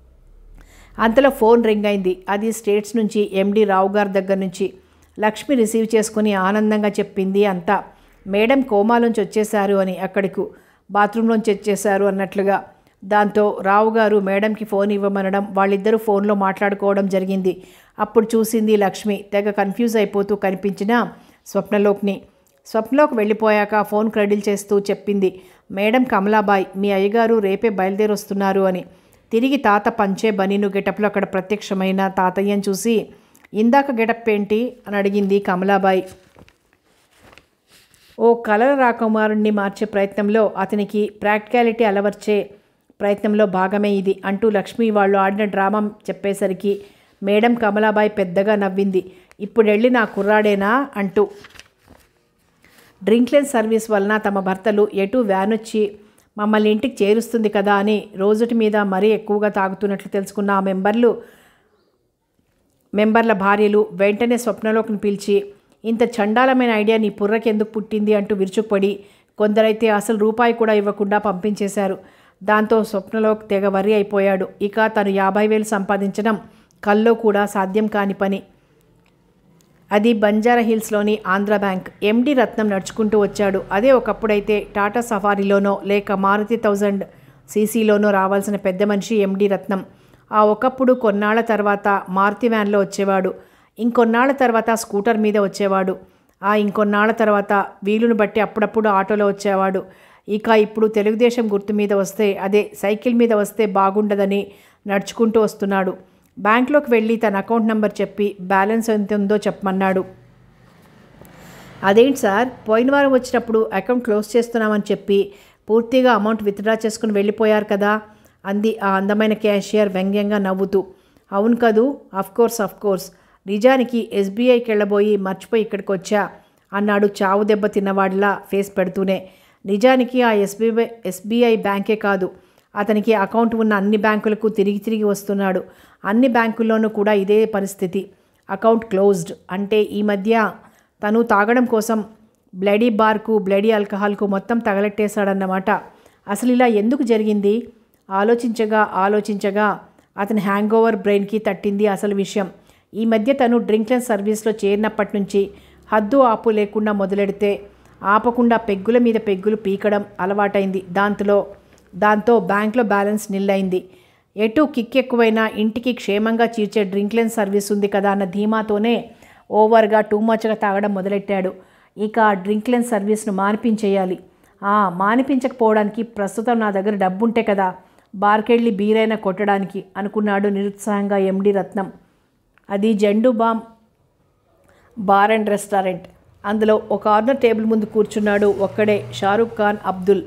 [SPEAKER 1] అంతలో ఫోన్ రింగ్ అయింది అది స్టేట్స్ నుంచి ఎండి రావు గారి దగ్గర నుంచి లక్ష్మి రిసీవ్ చేసుకుని ఆనందంగా చెప్పింది అంతా మేడం కోమాలోంచి వచ్చేశారు అని అక్కడికి బాత్రూంలోంచి వచ్చేశారు అన్నట్లుగా దాంతో రావు గారు మేడంకి ఫోన్ ఇవ్వమనడం వాళ్ళిద్దరూ ఫోన్లో మాట్లాడుకోవడం జరిగింది అప్పుడు చూసింది లక్ష్మి తెగ కన్ఫ్యూజ్ అయిపోతూ కనిపించిన స్వప్నలోక్ని స్వప్నలోకి వెళ్ళిపోయాక ఫోన్ క్రెడిల్ చేస్తూ చెప్పింది మేడం కమలాబాయ్ మీ అయ్యగారు రేపే బయలుదేరి వస్తున్నారు అని తిరిగి తాత పంచే బనీను గెటప్లో అక్కడ ప్రత్యక్షమైన తాతయ్యను చూసి ఇందాక గెటప్ ఏంటి అని అడిగింది కమలాబాయ్ ఓ కలల రాకుమారుణ్ణి మార్చే ప్రయత్నంలో అతనికి ప్రాక్టికాలిటీ అలవర్చే ప్రయత్నంలో భాగమే ఇది అంటూ లక్ష్మి వాళ్ళు ఆడిన డ్రామా చెప్పేసరికి మేడం కమలాబాయ్ పెద్దగా నవ్వింది ఇప్పుడు వెళ్ళి నా కుర్రాడేనా అంటూ డ్రింక్లెస్ సర్వీస్ వలన తమ భర్తలు ఎటు వ్యాన్ వచ్చి మమ్మల్ని ఇంటికి చేరుస్తుంది కదా అని రోజుటి మీద మరీ ఎక్కువగా తాగుతున్నట్లు తెలుసుకున్న ఆ మెంబర్లు మెంబర్ల భార్యలు వెంటనే స్వప్నలోకి పిలిచి ఇంత చండాలమైన ఐడియా నీ పుర్రకి ఎందుకు పుట్టింది అంటూ విరుచుకుపడి కొందరైతే అసలు రూపాయి కూడా ఇవ్వకుండా పంపించేశారు దాంతో స్వప్నలోకి తెగ వర్రి అయిపోయాడు ఇక తను యాభై వేలు సంపాదించడం కల్లో కూడా సాధ్యం కాని పని అది బంజారా హిల్స్లోని ఆంధ్ర బ్యాంక్ ఎండి రత్నం నడుచుకుంటూ వచ్చాడు అదే ఒకప్పుడైతే టాటా సఫారీలోనో లేక మారుతి థౌజండ్ సీసీలోనో రావాల్సిన పెద్ద మనిషి ఎండి రత్నం ఆ ఒకప్పుడు కొన్నాళ్ల తర్వాత మారుతి వ్యాన్లో వచ్చేవాడు ఇంకొన్నాళ్ల తర్వాత స్కూటర్ మీద వచ్చేవాడు ఆ ఇంకొన్నాళ్ల తర్వాత వీలును బట్టి అప్పుడప్పుడు ఆటోలో వచ్చేవాడు ఇక ఇప్పుడు తెలుగుదేశం గుర్తు మీద వస్తే అదే సైకిల్ మీద వస్తే బాగుండదని నడుచుకుంటూ వస్తున్నాడు బ్యాంక్లోకి వెళ్ళి తన అకౌంట్ నెంబర్ చెప్పి బ్యాలెన్స్ ఎంత ఉందో చెప్పమన్నాడు అదేంటి సార్ పోయిన వారం వచ్చినప్పుడు అకౌంట్ క్లోజ్ చేస్తున్నామని చెప్పి పూర్తిగా అమౌంట్ విత్డ్రా చేసుకుని వెళ్ళిపోయారు కదా అంది ఆ అందమైన క్యాషియర్ వ్యంగ్యంగా నవ్వుతూ అవును కదూ కోర్స్ కోర్స్ నిజానికి ఎస్బీఐకి వెళ్ళబోయి మర్చిపోయి ఇక్కడికి వచ్చా అన్నాడు చావు దెబ్బ తిన్నవాడిలా ఫేస్ పెడుతూనే నిజానికి ఆ ఎస్బీఐ ఎస్బీఐ బ్యాంకే కాదు అతనికి అకౌంట్ ఉన్న అన్ని బ్యాంకులకు తిరిగి తిరిగి వస్తున్నాడు అన్ని బ్యాంకుల్లోనూ కూడా ఇదే పరిస్థితి అకౌంట్ క్లోజ్డ్ అంటే ఈ మధ్య తను తాగడం కోసం బ్లడీ బార్కు బ్లడీ ఆల్కహాల్కు మొత్తం తగలెట్టేశాడన్నమాట అసలు ఇలా ఎందుకు జరిగింది ఆలోచించగా ఆలోచించగా అతని హ్యాంగ్ ఓవర్ బ్రెయిన్కి తట్టింది అసలు విషయం ఈ మధ్య తను డ్రింక్లెస్ సర్వీస్లో చేరినప్పటి నుంచి హద్దు ఆపు లేకుండా మొదలెడితే ఆపకుండా పెగ్గుల మీద పెగ్గులు పీకడం అలవాటైంది దాంతో దాంతో బ్యాంక్లో బ్యాలెన్స్ నిల్లైంది ఎటు కిక్ ఎక్కువైనా ఇంటికి క్షేమంగా చీర్చే డ్రింక్లెన్ సర్వీస్ ఉంది కదా అన్న ధీమాతోనే ఓవర్గా టూ మచ్గా తాగడం మొదలెట్టాడు ఇక ఆ డ్రింక్లెన్ సర్వీస్ను మానిపించేయాలి ఆ మానిపించకపోవడానికి ప్రస్తుతం నా దగ్గర డబ్బుంటే కదా బార్కెళ్ళి బీరైనా కొట్టడానికి అనుకున్నాడు నిరుత్సాహంగా ఎండి రత్నం అది Zandu balm bar and restaurant అందులో ఒక కార్నర్ టేబుల్ ముందు కూర్చున్నాడు ఒక్కడే షారూక్ ఖాన్ అబ్దుల్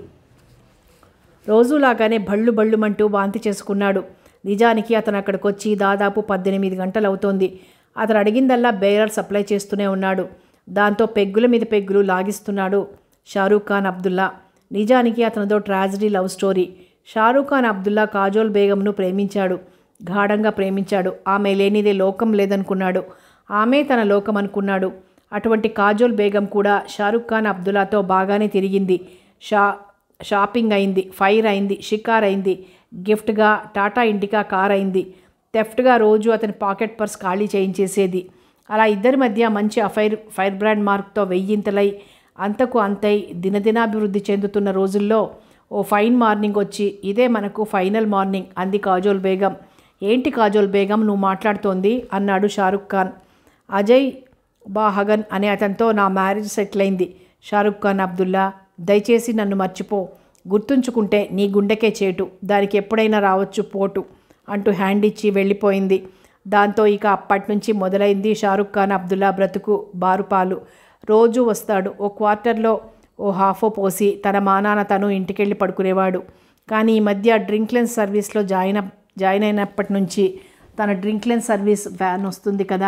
[SPEAKER 1] రోజులాగానే బళ్ళు బళ్ళుమంటూ వాంతి చేసుకున్నాడు నిజానికి అతను అక్కడికి వచ్చి దాదాపు పద్దెనిమిది గంటలు అవుతోంది అతను అడిగిందల్లా బేరర్ సప్లై చేస్తూనే ఉన్నాడు దాంతో పెగ్గుల మీద పెగ్గులు లాగిస్తున్నాడు షారూక్ ఖాన్ అబ్దుల్లా నిజానికి అతనిదో tragedy love story Shahrukh Khan Abdullah Kajol బేగంను ప్రేమించాడు గాఢంగా ప్రేమించాడు ఆమె లేనిదే లోకం లేదనుకున్నాడు ఆమె తన లోకం అనుకున్నాడు అటువంటి కాజోల్ బేగం కూడా షారూక్ ఖాన్ అబ్దుల్లాతో బాగానే తిరిగింది షా షాపింగ్ అయింది ఫైర్ అయింది షికార్ అయింది గిఫ్ట్గా టాటా ఇండికా కార్ అయింది థెఫ్ట్గా రోజు అతని పాకెట్ పర్స్ ఖాళీ చేయించేసేది అలా ఇద్దరి మధ్య మంచి అఫైర్ ఫైర్ బ్రాండ్ మార్క్తో వెయ్యింతలై అంతకు అంతై దినదినాభివృద్ధి చెందుతున్న రోజుల్లో ఓ ఫైన్ మార్నింగ్ వచ్చి ఇదే మనకు ఫైనల్ మార్నింగ్ అంది కాజోల్ బేగం ఏంటి కాజోల్ బేగం నువ్వు మాట్లాడుతోంది అన్నాడు షారుఖ్ ఖాన్ అజయ్ బాహగన్ అనే అతనితో నా మ్యారేజ్ సెటిల్ అయింది షారుఖ్ ఖాన్ అబ్దుల్లా దయచేసి నన్ను మర్చిపో గుర్తుంచుకుంటే నీ గుండెకే చేటు దానికి ఎప్పుడైనా రావచ్చు పోటు అంటూ హ్యాండ్ ఇచ్చి వెళ్ళిపోయింది దాంతో ఇక అప్పటి నుంచి మొదలైంది షారుఖ్ ఖాన్ అబ్దుల్లా బ్రతుకు బారుపాలు రోజు వస్తాడు ఓ క్వార్టర్లో ఓ హాఫో పోసి తన మానాన తను ఇంటికెళ్ళి పడుకునేవాడు కానీ ఈ మధ్య డ్రింక్లెన్స్ సర్వీస్లో జాయిన్ అప్ జాయిన్ అయినప్పటి నుంచి తన డ్రింక్లెన్స్ సర్వీస్ వ్యాన్ వస్తుంది కదా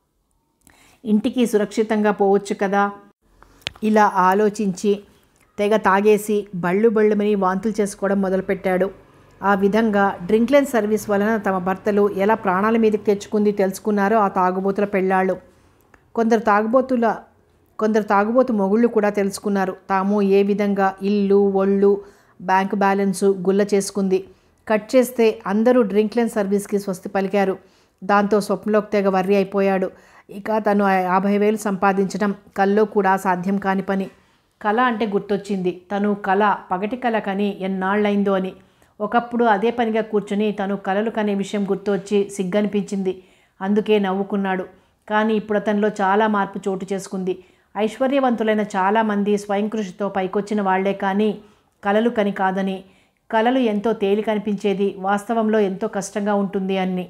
[SPEAKER 1] ఇంటికి సురక్షితంగా పోవచ్చు కదా ఇలా ఆలోచించి తెగ తాగేసి బళ్ళు బళ్ళుమని వాంతులు చేసుకోవడం మొదలుపెట్టాడు ఆ విధంగా డ్రింక్లెన్ సర్వీస్ వలన తమ భర్తలు ఎలా ప్రాణాల మీదకి తెచ్చుకుంది తెలుసుకున్నారో ఆ తాగుబోతుల పెళ్ళాళ్ళు కొందరు తాగుబోతుల కొందరు తాగుబోతు మొగుళ్ళు కూడా తెలుసుకున్నారు తాము ఏ విధంగా ఇల్లు ఒళ్ళు బ్యాంకు బ్యాలెన్సు గుల్ల చేసుకుంది కట్ చేస్తే అందరూ డ్రింక్లెన్ సర్వీస్కి స్వస్తి పలికారు దాంతో స్వప్నలోకి తెగ వర్రి అయిపోయాడు ఇక తను ఆ యాభై వేలు సంపాదించడం కల్లో కూడా సాధ్యం కాని పని కళ అంటే గుర్తొచ్చింది తను కళ పగటి కళ కని ఎన్నాళ్ళైందో అని ఒకప్పుడు అదే పనిగా కూర్చుని తను కలలు కనే విషయం గుర్తొచ్చి సిగ్గనిపించింది అందుకే నవ్వుకున్నాడు కానీ ఇప్పుడు అతనిలో చాలా మార్పు చోటు చేసుకుంది ఐశ్వర్యవంతులైన చాలామంది స్వయం కృషితో పైకొచ్చిన వాళ్లే కానీ కలలు కని కాదని కలలు ఎంతో తేలిక అనిపించేది వాస్తవంలో ఎంతో కష్టంగా ఉంటుంది అని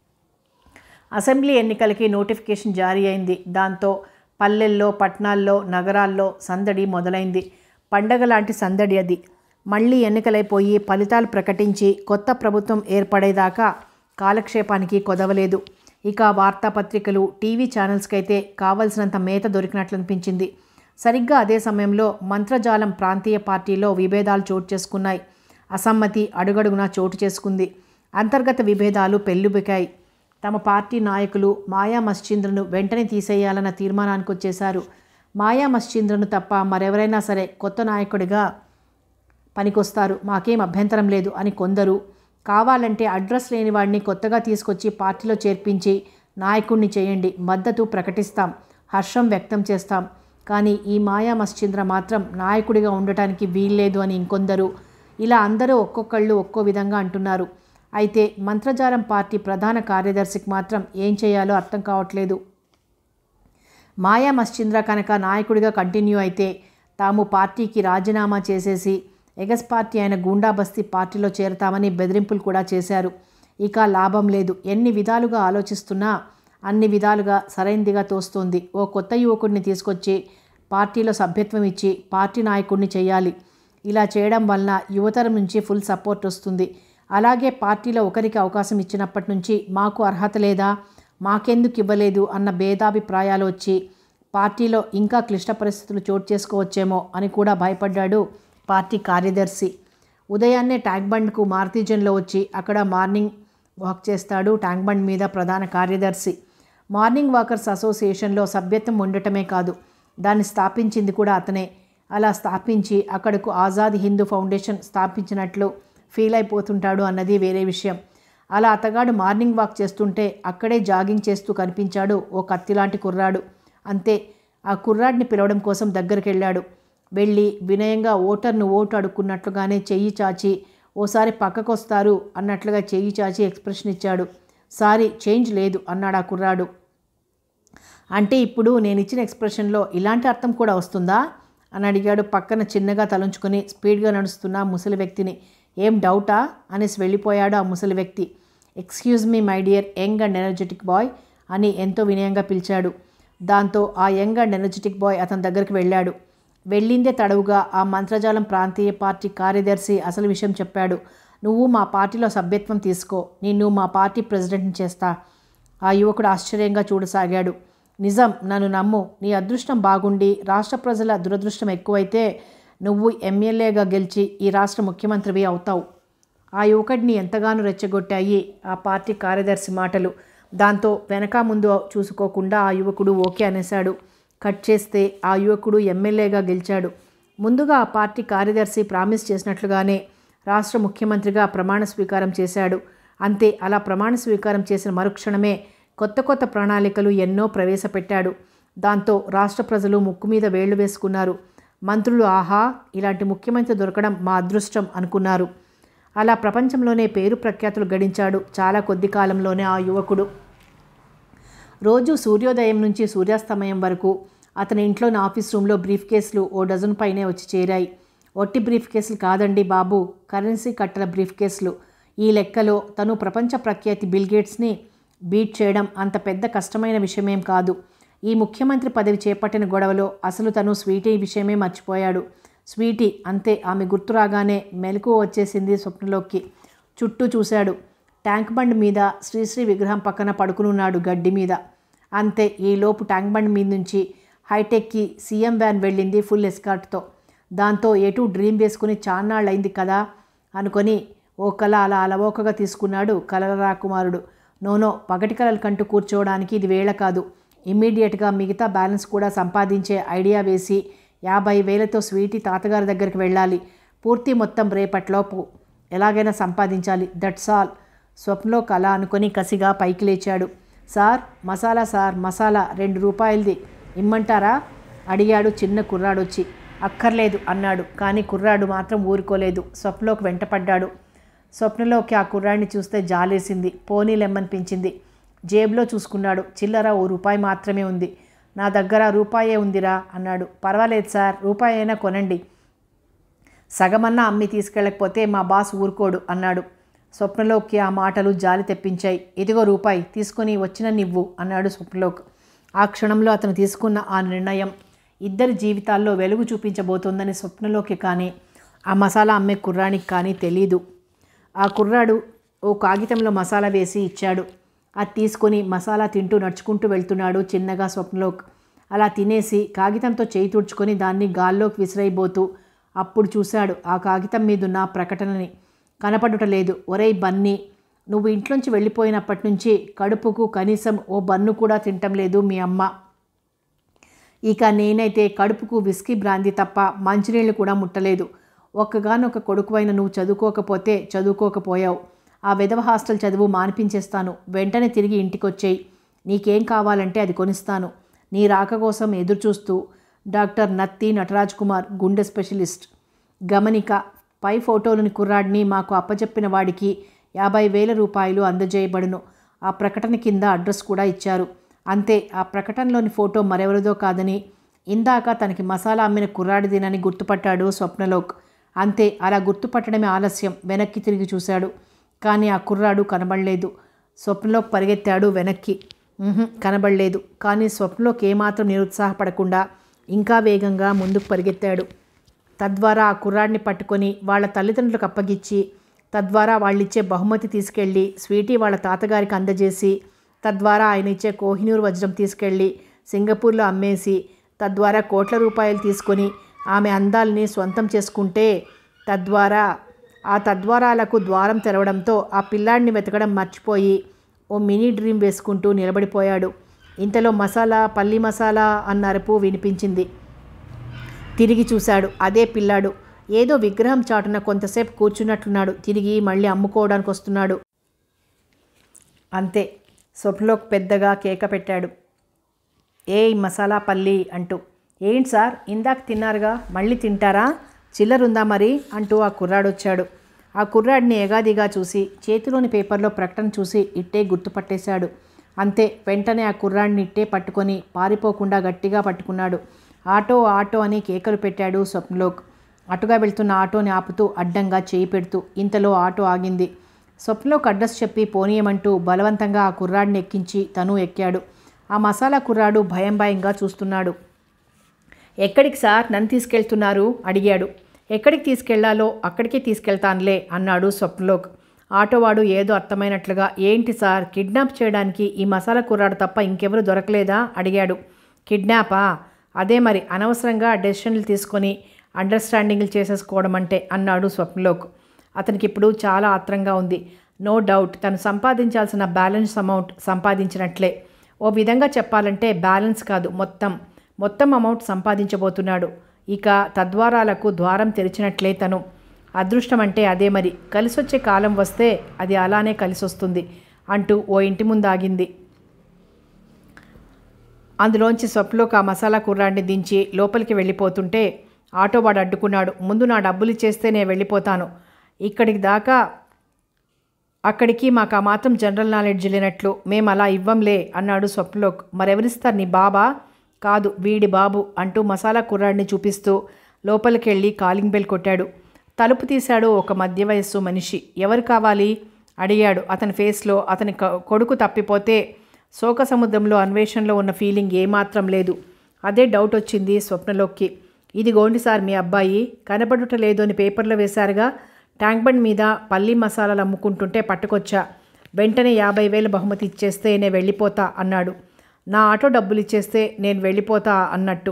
[SPEAKER 1] అసెంబ్లీ ఎన్నికలకి నోటిఫికేషన్ జారీ అయింది దాంతో పల్లెల్లో పట్టణాల్లో నగరాల్లో సందడి మొదలైంది పండగ లాంటి సందడి అది మళ్ళీ ఎన్నికలైపోయి ఫలితాలు ప్రకటించి కొత్త ప్రభుత్వం ఏర్పడేదాకా కాలక్షేపానికి కొదవలేదు ఇక వార్తాపత్రికలు టీవీ ఛానల్స్కి అయితే కావలసినంత మేత దొరికినట్లు అనిపించింది సరిగ్గా అదే సమయంలో మంత్రజాలం ప్రాంతీయ పార్టీలో విభేదాలు చోటు చేసుకున్నాయి అసమ్మతి అడుగడుగునా చోటు చేసుకుంది అంతర్గత విభేదాలు పెల్లుబికాయి తమ పార్టీ నాయకులు మాయా మశ్చంద్రను వెంటనే తీసేయాలన్న తీర్మానానికి వచ్చేశారు మాయా మశ్చంద్రను తప్ప మరెవరైనా సరే కొత్త నాయకుడిగా పనికొస్తారు మాకేం అభ్యంతరం లేదు అని కొందరు కావాలంటే అడ్రస్ లేని వాడిని కొత్తగా తీసుకొచ్చి పార్టీలో చేర్పించి నాయకుడిని చేయండి మద్దతు ప్రకటిస్తాం హర్షం వ్యక్తం చేస్తాం కానీ ఈ మాయా మశ్చంద్ర మాత్రం నాయకుడిగా ఉండటానికి వీల్లేదు అని ఇంకొందరు ఇలా అందరూ ఒక్కొక్కళ్ళు ఒక్కో విధంగా అంటున్నారు అయితే మంత్రజాలం పార్టీ ప్రధాన కార్యదర్శికి మాత్రం ఏం చేయాలో అర్థం కావట్లేదు మాయా మశ్చంద్ర కనుక నాయకుడిగా కంటిన్యూ అయితే తాము పార్టీకి రాజీనామా చేసేసి ఎగస్ పార్టీ అయిన గూండాబస్తీ పార్టీలో చేరతామని బెదిరింపులు కూడా చేశారు ఇక లాభం లేదు ఎన్ని విధాలుగా ఆలోచిస్తున్నా అన్ని విధాలుగా సరైందిగా తోస్తోంది ఓ కొత్త యువకుడిని తీసుకొచ్చి పార్టీలో సభ్యత్వం ఇచ్చి పార్టీ నాయకుడిని చేయాలి ఇలా చేయడం వలన యువతరం నుంచి ఫుల్ సపోర్ట్ వస్తుంది అలాగే పార్టీలో ఒకరికి అవకాశం ఇచ్చినప్పటి నుంచి మాకు అర్హత లేదా మాకెందుకు ఇవ్వలేదు అన్న భేదాభిప్రాయాలు వచ్చి పార్టీలో ఇంకా క్లిష్ట పరిస్థితులు చోటు చేసుకోవచ్చేమో అని కూడా భయపడ్డాడు పార్టీ కార్యదర్శి ఉదయాన్నే ట్యాంక్ బండ్కు మారుతీజన్లో వచ్చి అక్కడ మార్నింగ్ వాక్ చేస్తాడు ట్యాంక్ బండ్ మీద ప్రధాన కార్యదర్శి మార్నింగ్ వాకర్స్ అసోసియేషన్లో సభ్యత్వం ఉండటమే కాదు దాన్ని స్థాపించింది కూడా అతనే అలా స్థాపించి అక్కడకు ఆజాద్ హిందూ ఫౌండేషన్ స్థాపించినట్లు ఫీల్ అయిపోతుంటాడు అన్నది వేరే విషయం అలా అతగాడు మార్నింగ్ వాక్ చేస్తుంటే అక్కడే జాగింగ్ చేస్తూ కనిపించాడు ఓ కత్తిలాంటి కుర్రాడు అంతే ఆ కుర్రాడిని పిలవడం కోసం దగ్గరికి వెళ్ళాడు వెళ్ళి వినయంగా ఓటర్ను ఓటు అడుక్కున్నట్లుగానే చెయ్యి చాచి ఓసారి పక్కకొస్తారు అన్నట్లుగా చెయ్యి చాచి ఎక్స్ప్రెషన్ ఇచ్చాడు సారీ చేంజ్ లేదు అన్నాడు ఆ కుర్రాడు అంటే ఇప్పుడు నేను ఇచ్చిన ఎక్స్ప్రెషన్లో ఇలాంటి అర్థం కూడా వస్తుందా అని అడిగాడు పక్కన చిన్నగా తలంచుకొని స్పీడ్గా నడుస్తున్న ఆ ముసలి వ్యక్తిని ఏం డౌటా అనేసి వెళ్ళిపోయాడు ఆ ముసలి వ్యక్తి excuse me my dear young and energetic boy అని ఎంతో వినయంగా పిలిచాడు దాంతో ఆ యంగ్ అండ్ ఎనర్జెటిక్ బాయ్ అతని దగ్గరికి వెళ్ళాడు వెళ్ళిందే తడవుగా ఆ మంత్రజాలం ప్రాంతీయ పార్టీ కార్యదర్శి అసలు విషయం చెప్పాడు నువ్వు మా పార్టీలో సభ్యత్వం తీసుకో నిన్ను మా పార్టీ ప్రెసిడెంట్ని చేస్తా ఆ యువకుడు ఆశ్చర్యంగా చూడసాగాడు నిజం నన్ను నమ్ము నీ అదృష్టం బాగుండి రాష్ట్ర ప్రజల దురదృష్టం ఎక్కువైతే నువ్వు ఎమ్మెల్యేగా గెలిచి ఈ రాష్ట్ర ముఖ్యమంత్రివి అవుతావు ఆ యువకుడిని ఎంతగానో రెచ్చగొట్టాయి ఆ పార్టీ కార్యదర్శి మాటలు దాంతో వెనక ముందు చూసుకోకుండా ఆ యువకుడు ఓకే అనేశాడు కట్ చేస్తే ఆ యువకుడు ఎమ్మెల్యేగా గెలిచాడు ముందుగా ఆ పార్టీ కార్యదర్శి ప్రామిస్ చేసినట్లుగానే రాష్ట్ర ముఖ్యమంత్రిగా ప్రమాణ స్వీకారం చేశాడు అంతే అలా ప్రమాణ స్వీకారం చేసిన మరుక్షణమే కొత్త కొత్త ప్రణాళికలు ఎన్నో ప్రవేశపెట్టాడు దాంతో రాష్ట్ర ప్రజలు ముక్కు మీద వేళ్లు వేసుకున్నారు మంత్రులు ఆహా ఇలాంటి ముఖ్యమంత్రి దొరకడం మా అదృష్టం అనుకున్నారు అలా ప్రపంచంలోనే పేరు ప్రఖ్యాతులు గడించాడు చాలా కొద్ది కాలంలోనే ఆ యువకుడు రోజు సూర్యోదయం నుంచి సూర్యాస్తమయం వరకు అతని ఇంట్లోని ఆఫీస్ రూమ్లో బ్రీఫ్ కేసులు ఓ డజన్ పైనే వచ్చి చేరాయి ఒట్టి బ్రీఫ్ కేసులు కాదండి బాబు కరెన్సీ కట్టల బ్రీఫ్ కేసులు ఈ లెక్కలో తను ప్రపంచ ప్రఖ్యాతి బిల్ గేట్స్ని బీట్ చేయడం అంత పెద్ద కష్టమైన విషయమేం కాదు ఈ ముఖ్యమంత్రి పదవి చేపట్టిన గొడవలో అసలు తను స్వీటీ విషయమే మర్చిపోయాడు స్వీటీ అంతే ఆమె గుర్తు రాగానే మెలకు వచ్చేసింది స్వప్నలోకి చుట్టూ చూశాడు ట్యాంక్ బండ్ మీద శ్రీశ్రీ విగ్రహం పక్కన పడుకునున్నాడు గడ్డి మీద అంతే ఈలోపు ట్యాంక్ బండ్ మీద నుంచి హైటెక్కి సీఎం వ్యాన్ వెళ్ళింది ఫుల్ ఎస్కార్ట్తో దాంతో ఎటు డ్రీమ్ వేసుకుని చాన్నాళ్ళైంది కదా అనుకొని ఓ కళ అలా అలవోకగా తీసుకున్నాడు కలరా కుమారుడు నోనో పగటి కలలు కంటూ కూర్చోవడానికి ఇది వేళ కాదు ఇమ్మీడియట్గా మిగతా బ్యాలెన్స్ కూడా సంపాదించే ఐడియా వేసి యాభై వేలతో స్వీటీ తాతగారి దగ్గరికి వెళ్ళాలి పూర్తి మొత్తం రేపట్లోపు ఎలాగైనా సంపాదించాలి దట్స్ ఆల్ స్వప్నలో కళ అనుకొని కసిగా పైకి లేచాడు సార్ మసాలా సార్ మసాలా రెండు రూపాయలది ఇమ్మంటారా అడిగాడు చిన్న కుర్రాడొచ్చి అక్కర్లేదు అన్నాడు కానీ కుర్రాడు మాత్రం ఊరుకోలేదు స్వప్నలోకి వెంటపడ్డాడు స్వప్నలోకి ఆ కుర్రాడిని చూస్తే జాలేసింది పోనీలెమ్మనిపించింది జేబులో చూసుకున్నాడు చిల్లర ఓ రూపాయి మాత్రమే ఉంది నా దగ్గర రూపాయే ఉందిరా అన్నాడు పర్వాలేదు సార్ రూపాయి అయినా కొనండి సగమన్నా అమ్మి తీసుకెళ్ళకపోతే మా బాస్ ఊరుకోడు అన్నాడు స్వప్నలోకి ఆ మాటలు జాలి తెప్పించాయి ఇదిగో రూపాయి తీసుకొని వచ్చిన నివ్వు అన్నాడు స్వప్నలోక్ ఆ క్షణంలో అతను తీసుకున్న ఆ నిర్ణయం ఇద్దరి జీవితాల్లో వెలుగు చూపించబోతోందని స్వప్నలోకి కానీ ఆ మసాలా అమ్మే కుర్రానికి కానీ తెలీదు ఆ కుర్రాడు ఓ కాగితంలో మసాలా వేసి ఇచ్చాడు అది తీసుకొని మసాలా తింటూ నడుచుకుంటూ వెళ్తున్నాడు చిన్నగా స్వప్నలోక్ అలా తినేసి కాగితంతో చేయి తుడుచుకొని దాన్ని గాల్లోకి విసిరైపోతూ అప్పుడు చూశాడు ఆ కాగితం మీదున్న ప్రకటనని కనపడుట లేదు ఒరేయ్ బన్నీ నువ్వు ఇంట్లోంచి వెళ్ళిపోయినప్పటి నుంచి కడుపుకు కనీసం ఓ బన్ను కూడా తింటం లేదు మీ అమ్మ ఇక నేనైతే కడుపుకు విస్కీ బ్రాంది తప్ప మంచినీళ్ళు కూడా ముట్టలేదు ఒక్కగానొక్క కొడుకువైన నువ్వు చదువుకోకపోతే చదువుకోకపోయావు ఆ విధవ హాస్టల్ చదువు మానిపించేస్తాను వెంటనే తిరిగి ఇంటికొచ్చేయి నీకేం కావాలంటే అది కొనిస్తాను నీ రాక కోసం ఎదురుచూస్తూ డాక్టర్ నత్తి నటరాజ్ కుమార్ గుండె స్పెషలిస్ట్ గమనిక పై ఫోటోలోని కుర్రాడిని మాకు అప్పచెప్పిన వాడికి యాభై వేల రూపాయలు అందజేయబడును ఆ ప్రకటన కింద అడ్రస్ కూడా ఇచ్చారు అంతే ఆ ప్రకటనలోని ఫోటో మరెవరిదో కాదని ఇందాక తనకి మసాలా అమ్మిన కుర్రాడిదినని గుర్తుపట్టాడు స్వప్నలోక్ అంతే అలా గుర్తుపట్టడమే ఆలస్యం వెనక్కి తిరిగి చూశాడు కానీ ఆ కుర్రాడు కనబడలేదు స్వప్నలోకి పరిగెత్తాడు వెనక్కి ఉహుం, కనబడలేదు కానీ స్వప్నలోకి ఏమాత్రం నిరుత్సాహపడకుండా ఇంకా వేగంగా ముందుకు పరిగెత్తాడు తద్వారా ఆ కుర్రాడిని పట్టుకొని వాళ్ళ తల్లిదండ్రులకు అప్పగించి తద్వారా వాళ్ళిచ్చే బహుమతి తీసుకెళ్ళి స్వీటీ వాళ్ళ తాతగారికి అందజేసి తద్వారా ఆయన ఇచ్చే కోహినూరు వజ్రం తీసుకెళ్ళి సింగపూర్లో అమ్మేసి తద్వారా కోట్ల రూపాయలు తీసుకొని ఆమె అందాల్ని స్వంతం చేసుకుంటే తద్వారా ఆ తద్వారాలకు ద్వారం తెరవడంతో ఆ పిల్లాడిని వెతకడం మర్చిపోయి ఓ మినీ డ్రీమ్ వేసుకుంటూ నిలబడిపోయాడు ఇంతలో మసాలా పల్లి మసాలా అన్న అరుపు వినిపించింది తిరిగి చూశాడు అదే పిల్లాడు ఏదో విగ్రహం చాటున కొంతసేపు కూర్చున్నట్లున్నాడు తిరిగి మళ్ళీ అమ్ముకోవడానికి వస్తున్నాడు అంతే స్వప్నలోకి పెద్దగా కేక పెట్టాడు ఏయ్ మసాలా పల్లి అంటూ ఏంటి సార్ ఇందాక తిన్నారుగా మళ్ళీ తింటారా చిల్లరుందా మరి అంటూ ఆ కుర్రాడు వచ్చాడు ఆ కుర్రాడిని ఎగాదిగా చూసి చేతిలోని పేపర్లో ప్రకటన చూసి ఇట్టే గుర్తుపట్టేశాడు అంతే వెంటనే ఆ కుర్రాడిని ఇట్టే పట్టుకొని పారిపోకుండా గట్టిగా పట్టుకున్నాడు ఆటో ఆటో అని కేకలు పెట్టాడు స్వప్నలోక్ అటుగా వెళ్తున్న ఆటోని ఆపుతూ అడ్డంగా చేయి పెడుతూ ఇంతలో ఆటో ఆగింది స్వప్నలోక్ అడ్రస్ చెప్పి పోనీయమంటూ బలవంతంగా ఆ కుర్రాడిని ఎక్కించి తను ఎక్కాడు ఆ మసాలా కుర్రాడు భయం భయంగా చూస్తున్నాడు ఎక్కడికి సార్ నన్ను తీసుకెళ్తున్నారు అడిగాడు ఎక్కడికి తీసుకెళ్లాలో అక్కడికే తీసుకెళ్తానులే అన్నాడు స్వప్నలోక్ ఆటోవాడు ఏదో అర్థమైనట్లుగా ఏంటి సార్ కిడ్నాప్ చేయడానికి ఈ మసాలా కుర్రాడు తప్ప ఇంకెవరు దొరకలేదా అడిగాడు కిడ్నాపా అదే మరి అనవసరంగా డెసిషన్లు తీసుకొని అండర్స్టాండింగ్లు చేసేసుకోవడం అంటే అన్నాడు స్వప్నలోక్ అతనికి ఇప్పుడు చాలా ఆత్రంగా ఉంది నో డౌట్ తను సంపాదించాల్సిన బ్యాలెన్స్ అమౌంట్ సంపాదించినట్లే ఓ విధంగా చెప్పాలంటే బ్యాలెన్స్ కాదు మొత్తం మొత్తం అమౌంట్ సంపాదించబోతున్నాడు ఇక తద్వారాలకు ద్వారం తెరిచినట్లే తను అదృష్టం అంటే అదే మరి కలిసొచ్చే కాలం వస్తే అది అలానే కలిసొస్తుంది అంటూ ఓ ఇంటి ముందు ఆగింది అందులోంచి స్వప్లోకి ఆ మసాలా కుర్రాడిని దించి లోపలికి వెళ్ళిపోతుంటే ఆటో వాడు అడ్డుకున్నాడు ముందు నా డబ్బులు ఇచ్చేస్తే నేను వెళ్ళిపోతాను ఇక్కడికి దాకా అక్కడికి మాకు ఆ మాత్రం జనరల్ నాలెడ్జ్ లేనట్లు మేము అలా ఇవ్వంలే అన్నాడు స్వప్నలోక్ మరెవరిస్తారు నీ బాబా కాదు వీడి బాబు అంటూ మసాలా కుర్రాడిని చూపిస్తూ లోపలికి వెళ్ళి కాలింగ్ బెల్ కొట్టాడు తలుపు తీశాడు ఒక మధ్య వయస్సు మనిషి ఎవరు కావాలి అడిగాడు అతని ఫేస్లో అతని క- కొడుకు తప్పిపోతే శోక సముద్రంలో అన్వేషణలో ఉన్న ఫీలింగ్ ఏమాత్రం లేదు అదే డౌట్ వచ్చింది స్వప్నలోక్కి ఇదిగోండి సార్ మీ అబ్బాయి కనబడుట లేదు అని పేపర్లో వేశారుగా ట్యాంక్ బండ్ మీద పల్లి మసాలాలు అమ్ముకుంటుంటే పట్టుకొచ్చా వెంటనే యాభై వేల బహుమతి ఇచ్చేస్తే నేను వెళ్ళిపోతా అన్నాడు నా ఆటో డబ్బులు ఇచ్చేస్తే నేను వెళ్ళిపోతా అన్నట్టు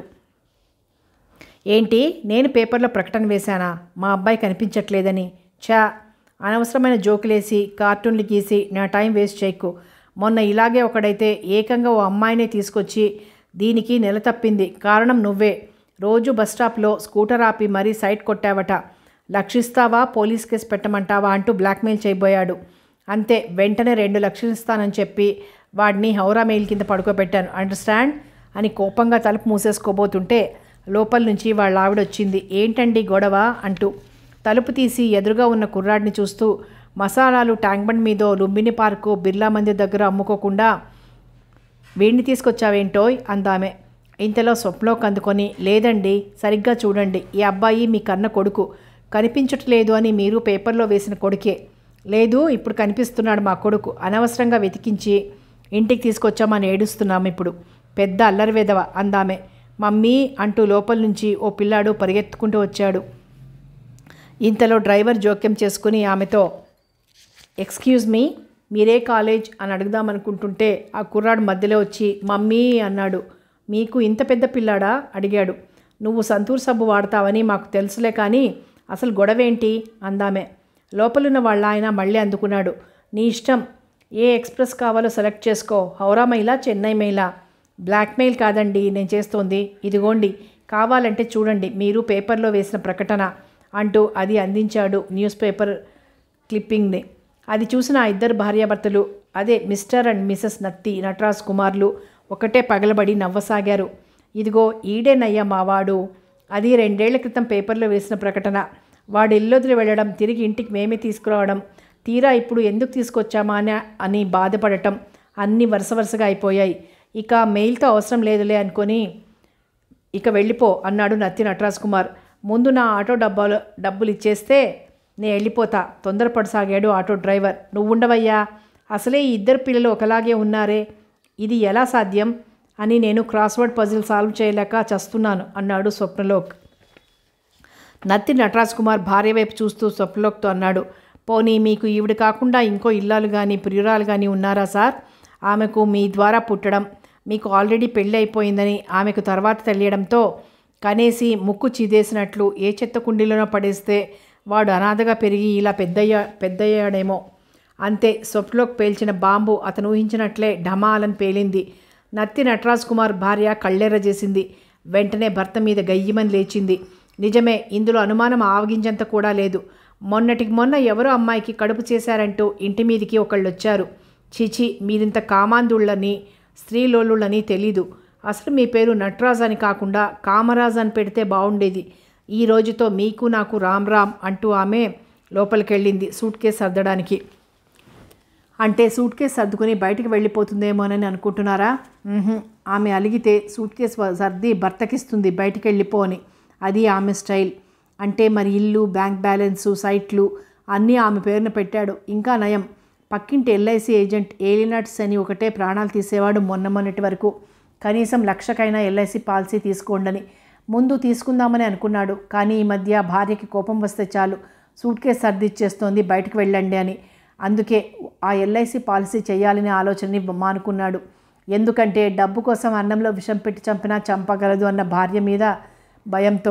[SPEAKER 1] ఏంటి నేను పేపర్లో ప్రకటన వేశానా మా అబ్బాయి కనిపించట్లేదని చా అనవసరమైన జోకులేసి కార్టూన్లు గీసి నా టైం వేస్ట్ చేయకు మొన్న ఇలాగే ఒకడైతే ఏకంగా ఓ అమ్మాయినే తీసుకొచ్చి దీనికి నెల తప్పింది కారణం నువ్వే రోజు బస్ స్టాప్లో స్కూటర్ ఆపి మరీ సైట్ కొట్టావట లక్షిస్తావా పోలీస్ కేసు పెట్టమంటావా అంటూ బ్లాక్మెయిల్ చేయబోయాడు అంతే వెంటనే రెండు లక్షలు ఇస్తానని చెప్పి వాడిని హౌరా మెయిల్ కింద పడుకోబెట్టాను అండర్స్టాండ్ అని కోపంగా తలుపు మూసేసుకోబోతుంటే లోపల నుంచి వాళ్ళ ఆవిడ వచ్చింది ఏంటండి గొడవ అంటూ తలుపు తీసి ఎదురుగా ఉన్న కుర్రాడిని చూస్తూ మసాలాలు ట్యాంక్ బండ్ మీదో లుంబిని పార్కు బిర్లా మందిర్ దగ్గర అమ్ముకోకుండా వీడిని తీసుకొచ్చావేంటోయ్ అందామె ఇంతలో స్వప్నలోకి అందుకొని లేదండి సరిగ్గా చూడండి ఈ అబ్బాయి మీ కన్న కొడుకు కనిపించట్లేదు అని మీరు పేపర్లో వేసిన కొడుకే లేదు ఇప్పుడు కనిపిస్తున్నాడు మా కొడుకు అనవసరంగా వెతికించి ఇంటికి తీసుకొచ్చామని ఏడుస్తున్నాం ఇప్పుడు పెద్ద అల్లరి వెదవ అందామె మమ్మీ అంటూ లోపల నుంచి ఓ పిల్లాడు పరిగెత్తుకుంటూ వచ్చాడు ఇంతలో డ్రైవర్ జోక్యం చేసుకుని ఆమెతో ఎక్స్క్యూజ్ మీ మీరే కాలేజ్ అని అడుగుదామనుకుంటుంటే ఆ కుర్రాడు మధ్యలో వచ్చి మమ్మీ అన్నాడు మీకు ఇంత పెద్ద పిల్లాడా అడిగాడు నువ్వు సంతూర్ సబ్బు వాడతావని మాకు తెలుసులే కానీ అసలు గొడవేంటి అందామె లోపలున్న వాళ్ళ ఆయన మళ్ళీ అందుకున్నాడు నీ ఇష్టం ఏ ఎక్స్ప్రెస్ కావాలో సెలెక్ట్ చేసుకో హౌరా మైలా చెన్నై మైలా బ్లాక్మెయిల్ కాదండి నేను చేస్తోంది ఇదిగోండి కావాలంటే చూడండి మీరు పేపర్లో వేసిన ప్రకటన అంటూ అది అందించాడు న్యూస్ పేపర్ క్లిప్పింగ్ని అది చూసిన ఆ ఇద్దరు భార్యాభర్తలు అదే మిస్టర్ అండ్ మిసెస్ నత్తి నటరాజ్ కుమార్లు ఒకటే పగలబడి నవ్వసాగారు ఇదిగో ఈడేనయ్యా మావాడు అది రెండేళ్ల క్రితం పేపర్లో వేసిన ప్రకటన వాడు ఇల్లొదిలి వెళ్ళడం తిరిగి ఇంటికి మేమే తీసుకురావడం తీరా ఇప్పుడు ఎందుకు తీసుకొచ్చామా అని అని బాధపడటం అన్నీ వరుస వరుసగా అయిపోయాయి ఇక మెయిల్తో అవసరం లేదులే అనుకొని ఇక వెళ్ళిపో అన్నాడు నత్తి నటరాజ్ కుమార్ ముందు నా ఆటో డబ్బాలు డబ్బులు ఇచ్చేస్తే నేను వెళ్ళిపోతా తొందరపడసాగాడు ఆటో డ్రైవర్ నువ్వు ఉండవయ్యా అసలే ఈ ఇద్దరు పిల్లలు ఒకలాగే ఉన్నారే ఇది ఎలా సాధ్యం అని నేను క్రాస్వర్డ్ పజిల్ సాల్వ్ చేయలేక చస్తున్నాను అన్నాడు స్వప్నలోక్ నత్తి నటరాజ్ కుమార్ భార్య వైపు చూస్తూ స్వప్నలోక్తో అన్నాడు పోనీ మీకు ఈవిడ కాకుండా ఇంకో ఇల్లాలు కానీ ప్రియురాలు కానీ ఉన్నారా సార్ ఆమెకు మీ ద్వారా పుట్టడం మీకు ఆల్రెడీ పెళ్ళి అయిపోయిందని ఆమెకు తర్వాత తెలియడంతో కనేసి ముక్కు చీదేసినట్లు ఏ చెత్త కుండీలోనో పడేస్తే వాడు అనాథగా పెరిగి ఇలా పెద్దయ్యా పెద్దయ్యాడేమో అంతే స్వప్నలోక్ పేల్చిన బాంబు అతను ఊహించినట్లే ఢమాలని పేలింది నత్తి నటరాజ్ కుమార్ భార్య కళ్ళెర్ర చేసింది వెంటనే భర్త మీద గయ్యమని లేచింది నిజమే ఇందులో అనుమానం ఆవగించంత కూడా లేదు మొన్నటికి మొన్న ఎవరో అమ్మాయికి కడుపు చేశారంటూ ఇంటి మీదికి ఒకళ్ళు వచ్చారు చిచి మీరింత కామాందుళ్ళని స్త్రీలోలుళ్ళని తెలీదు అసలు మీ పేరు నటరాజ్ అని కాకుండా కామరాజ్ అని పెడితే బాగుండేది ఈ రోజుతో మీకు నాకు రామ్ రామ్ అంటూ ఆమె లోపలికెళ్ళింది సూట్ కేసు సర్దడానికి అంటే సూట్ కేసు సర్దుకుని బయటికి వెళ్ళిపోతుందేమోనని అనుకుంటున్నారా మ్హూ. ఆమె అలిగితే సూట్ కేసు వ- సర్ది భర్తకిస్తుంది బయటికి వెళ్ళిపో అని అది ఆమె స్టైల్ అంటే మరి ఇల్లు బ్యాంక్ బ్యాలెన్సు సైట్లు అన్నీ ఆమె పేరున పెట్టాడు ఇంకా నయం పక్కింటి ఎల్ఐసి ఏజెంట్ ఏలినట్స్ అని ఒకటే ప్రాణాలు తీసేవాడు మొన్న మొన్నటి వరకు కనీసం లక్షకైనా ఎల్ఐసి పాలసీ తీసుకోండని ముందు తీసుకుందామని అనుకున్నాడు కానీ ఈ మధ్య భార్యకి కోపం వస్తే చాలు సూట్ కేసు సర్దిచ్చేస్తోంది బయటకు వెళ్ళండి అని అందుకే ఆ ఎల్ఐసి పాలసీ చేయాలనే ఆలోచనని మానుకున్నాడు ఎందుకంటే డబ్బు కోసం అన్నంలో విషం పెట్టి చంపినా చంపగలదు అన్న భార్య మీద భయంతో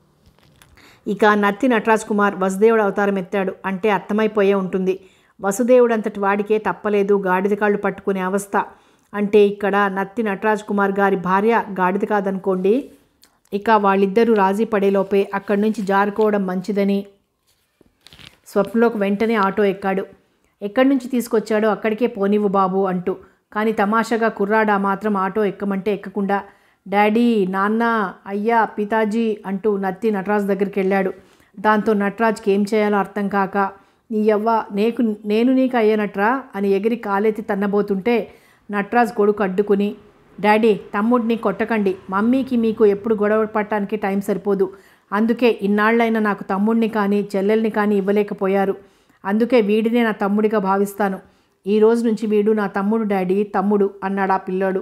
[SPEAKER 1] ఇక నత్తి నటరాజ్ కుమార్ వసుదేవుడు అవతారం ఎత్తాడు అంటే అర్థమైపోయే ఉంటుంది వసుదేవుడు అంతటి వాడికే తప్పలేదు గాడిద కాళ్ళు పట్టుకునే అవస్థ అంటే ఇక్కడ నత్తి నటరాజ్ కుమార్ గారి భార్య గాడిద కాదనుకోండి ఇక వాళ్ళిద్దరూ రాజీ పడేలోపే అక్కడి నుంచి జారుకోవడం మంచిదని స్వప్నలోకి వెంటనే ఆటో ఎక్కాడు ఎక్కడి నుంచి తీసుకొచ్చాడో అక్కడికే పోనివ్వు బాబు అంటూ కానీ తమాషాగా కుర్రాడా మాత్రం ఆటో ఎక్కమంటే ఎక్కకుండా డాడీ నాన్న అయ్యా పితాజీ అంటూ నత్తి నటరాజ్ దగ్గరికి వెళ్ళాడు దాంతో నటరాజ్కి ఏం చేయాలో అర్థం కాక నీ యవ్వ నేకు నేను నీకు అయ్యానట్రా అని ఎగిరి కాలెత్తి తన్నబోతుంటే నటరాజ్ కొడుకు అడ్డుకుని డాడీ తమ్ముడిని కొట్టకండి మమ్మీకి మీకు ఎప్పుడు గొడవ పడటానికి టైం సరిపోదు అందుకే ఇన్నాళ్ళైనా నాకు తమ్ముడిని కానీ చెల్లెల్ని కానీ ఇవ్వలేకపోయారు అందుకే వీడినే నా తమ్ముడిగా భావిస్తాను ఈ రోజు నుంచి వీడు నా తమ్ముడు డాడీ తమ్ముడు అన్నాడు ఆ పిల్లోడు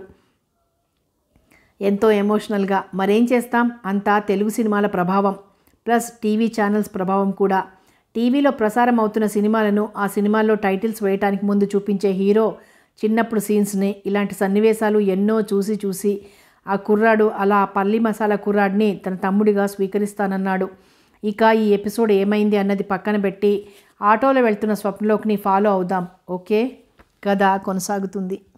[SPEAKER 1] ఎంతో ఎమోషనల్గా మరేం చేస్తాం అంతా తెలుగు సినిమాల ప్రభావం ప్లస్ టీవీ ఛానల్స్ ప్రభావం కూడా టీవీలో ప్రసారం అవుతున్న సినిమాలను ఆ సినిమాల్లో టైటిల్స్ వేయటానికి ముందు చూపించే హీరో చిన్నప్పుడు సీన్స్ని ఇలాంటి సన్నివేశాలు ఎన్నో చూసి చూసి ఆ కుర్రాడు అలా ఆ పల్లి మసాలా కుర్రాడిని తన తమ్ముడిగా స్వీకరిస్తానన్నాడు ఇక ఈ ఎపిసోడ్ ఏమైంది అన్నది పక్కన పెట్టి ఆటోలో వెళ్తున్న స్వప్నలోకిని ఫాలో అవుదాం ఓకే కథ కొనసాగుతుంది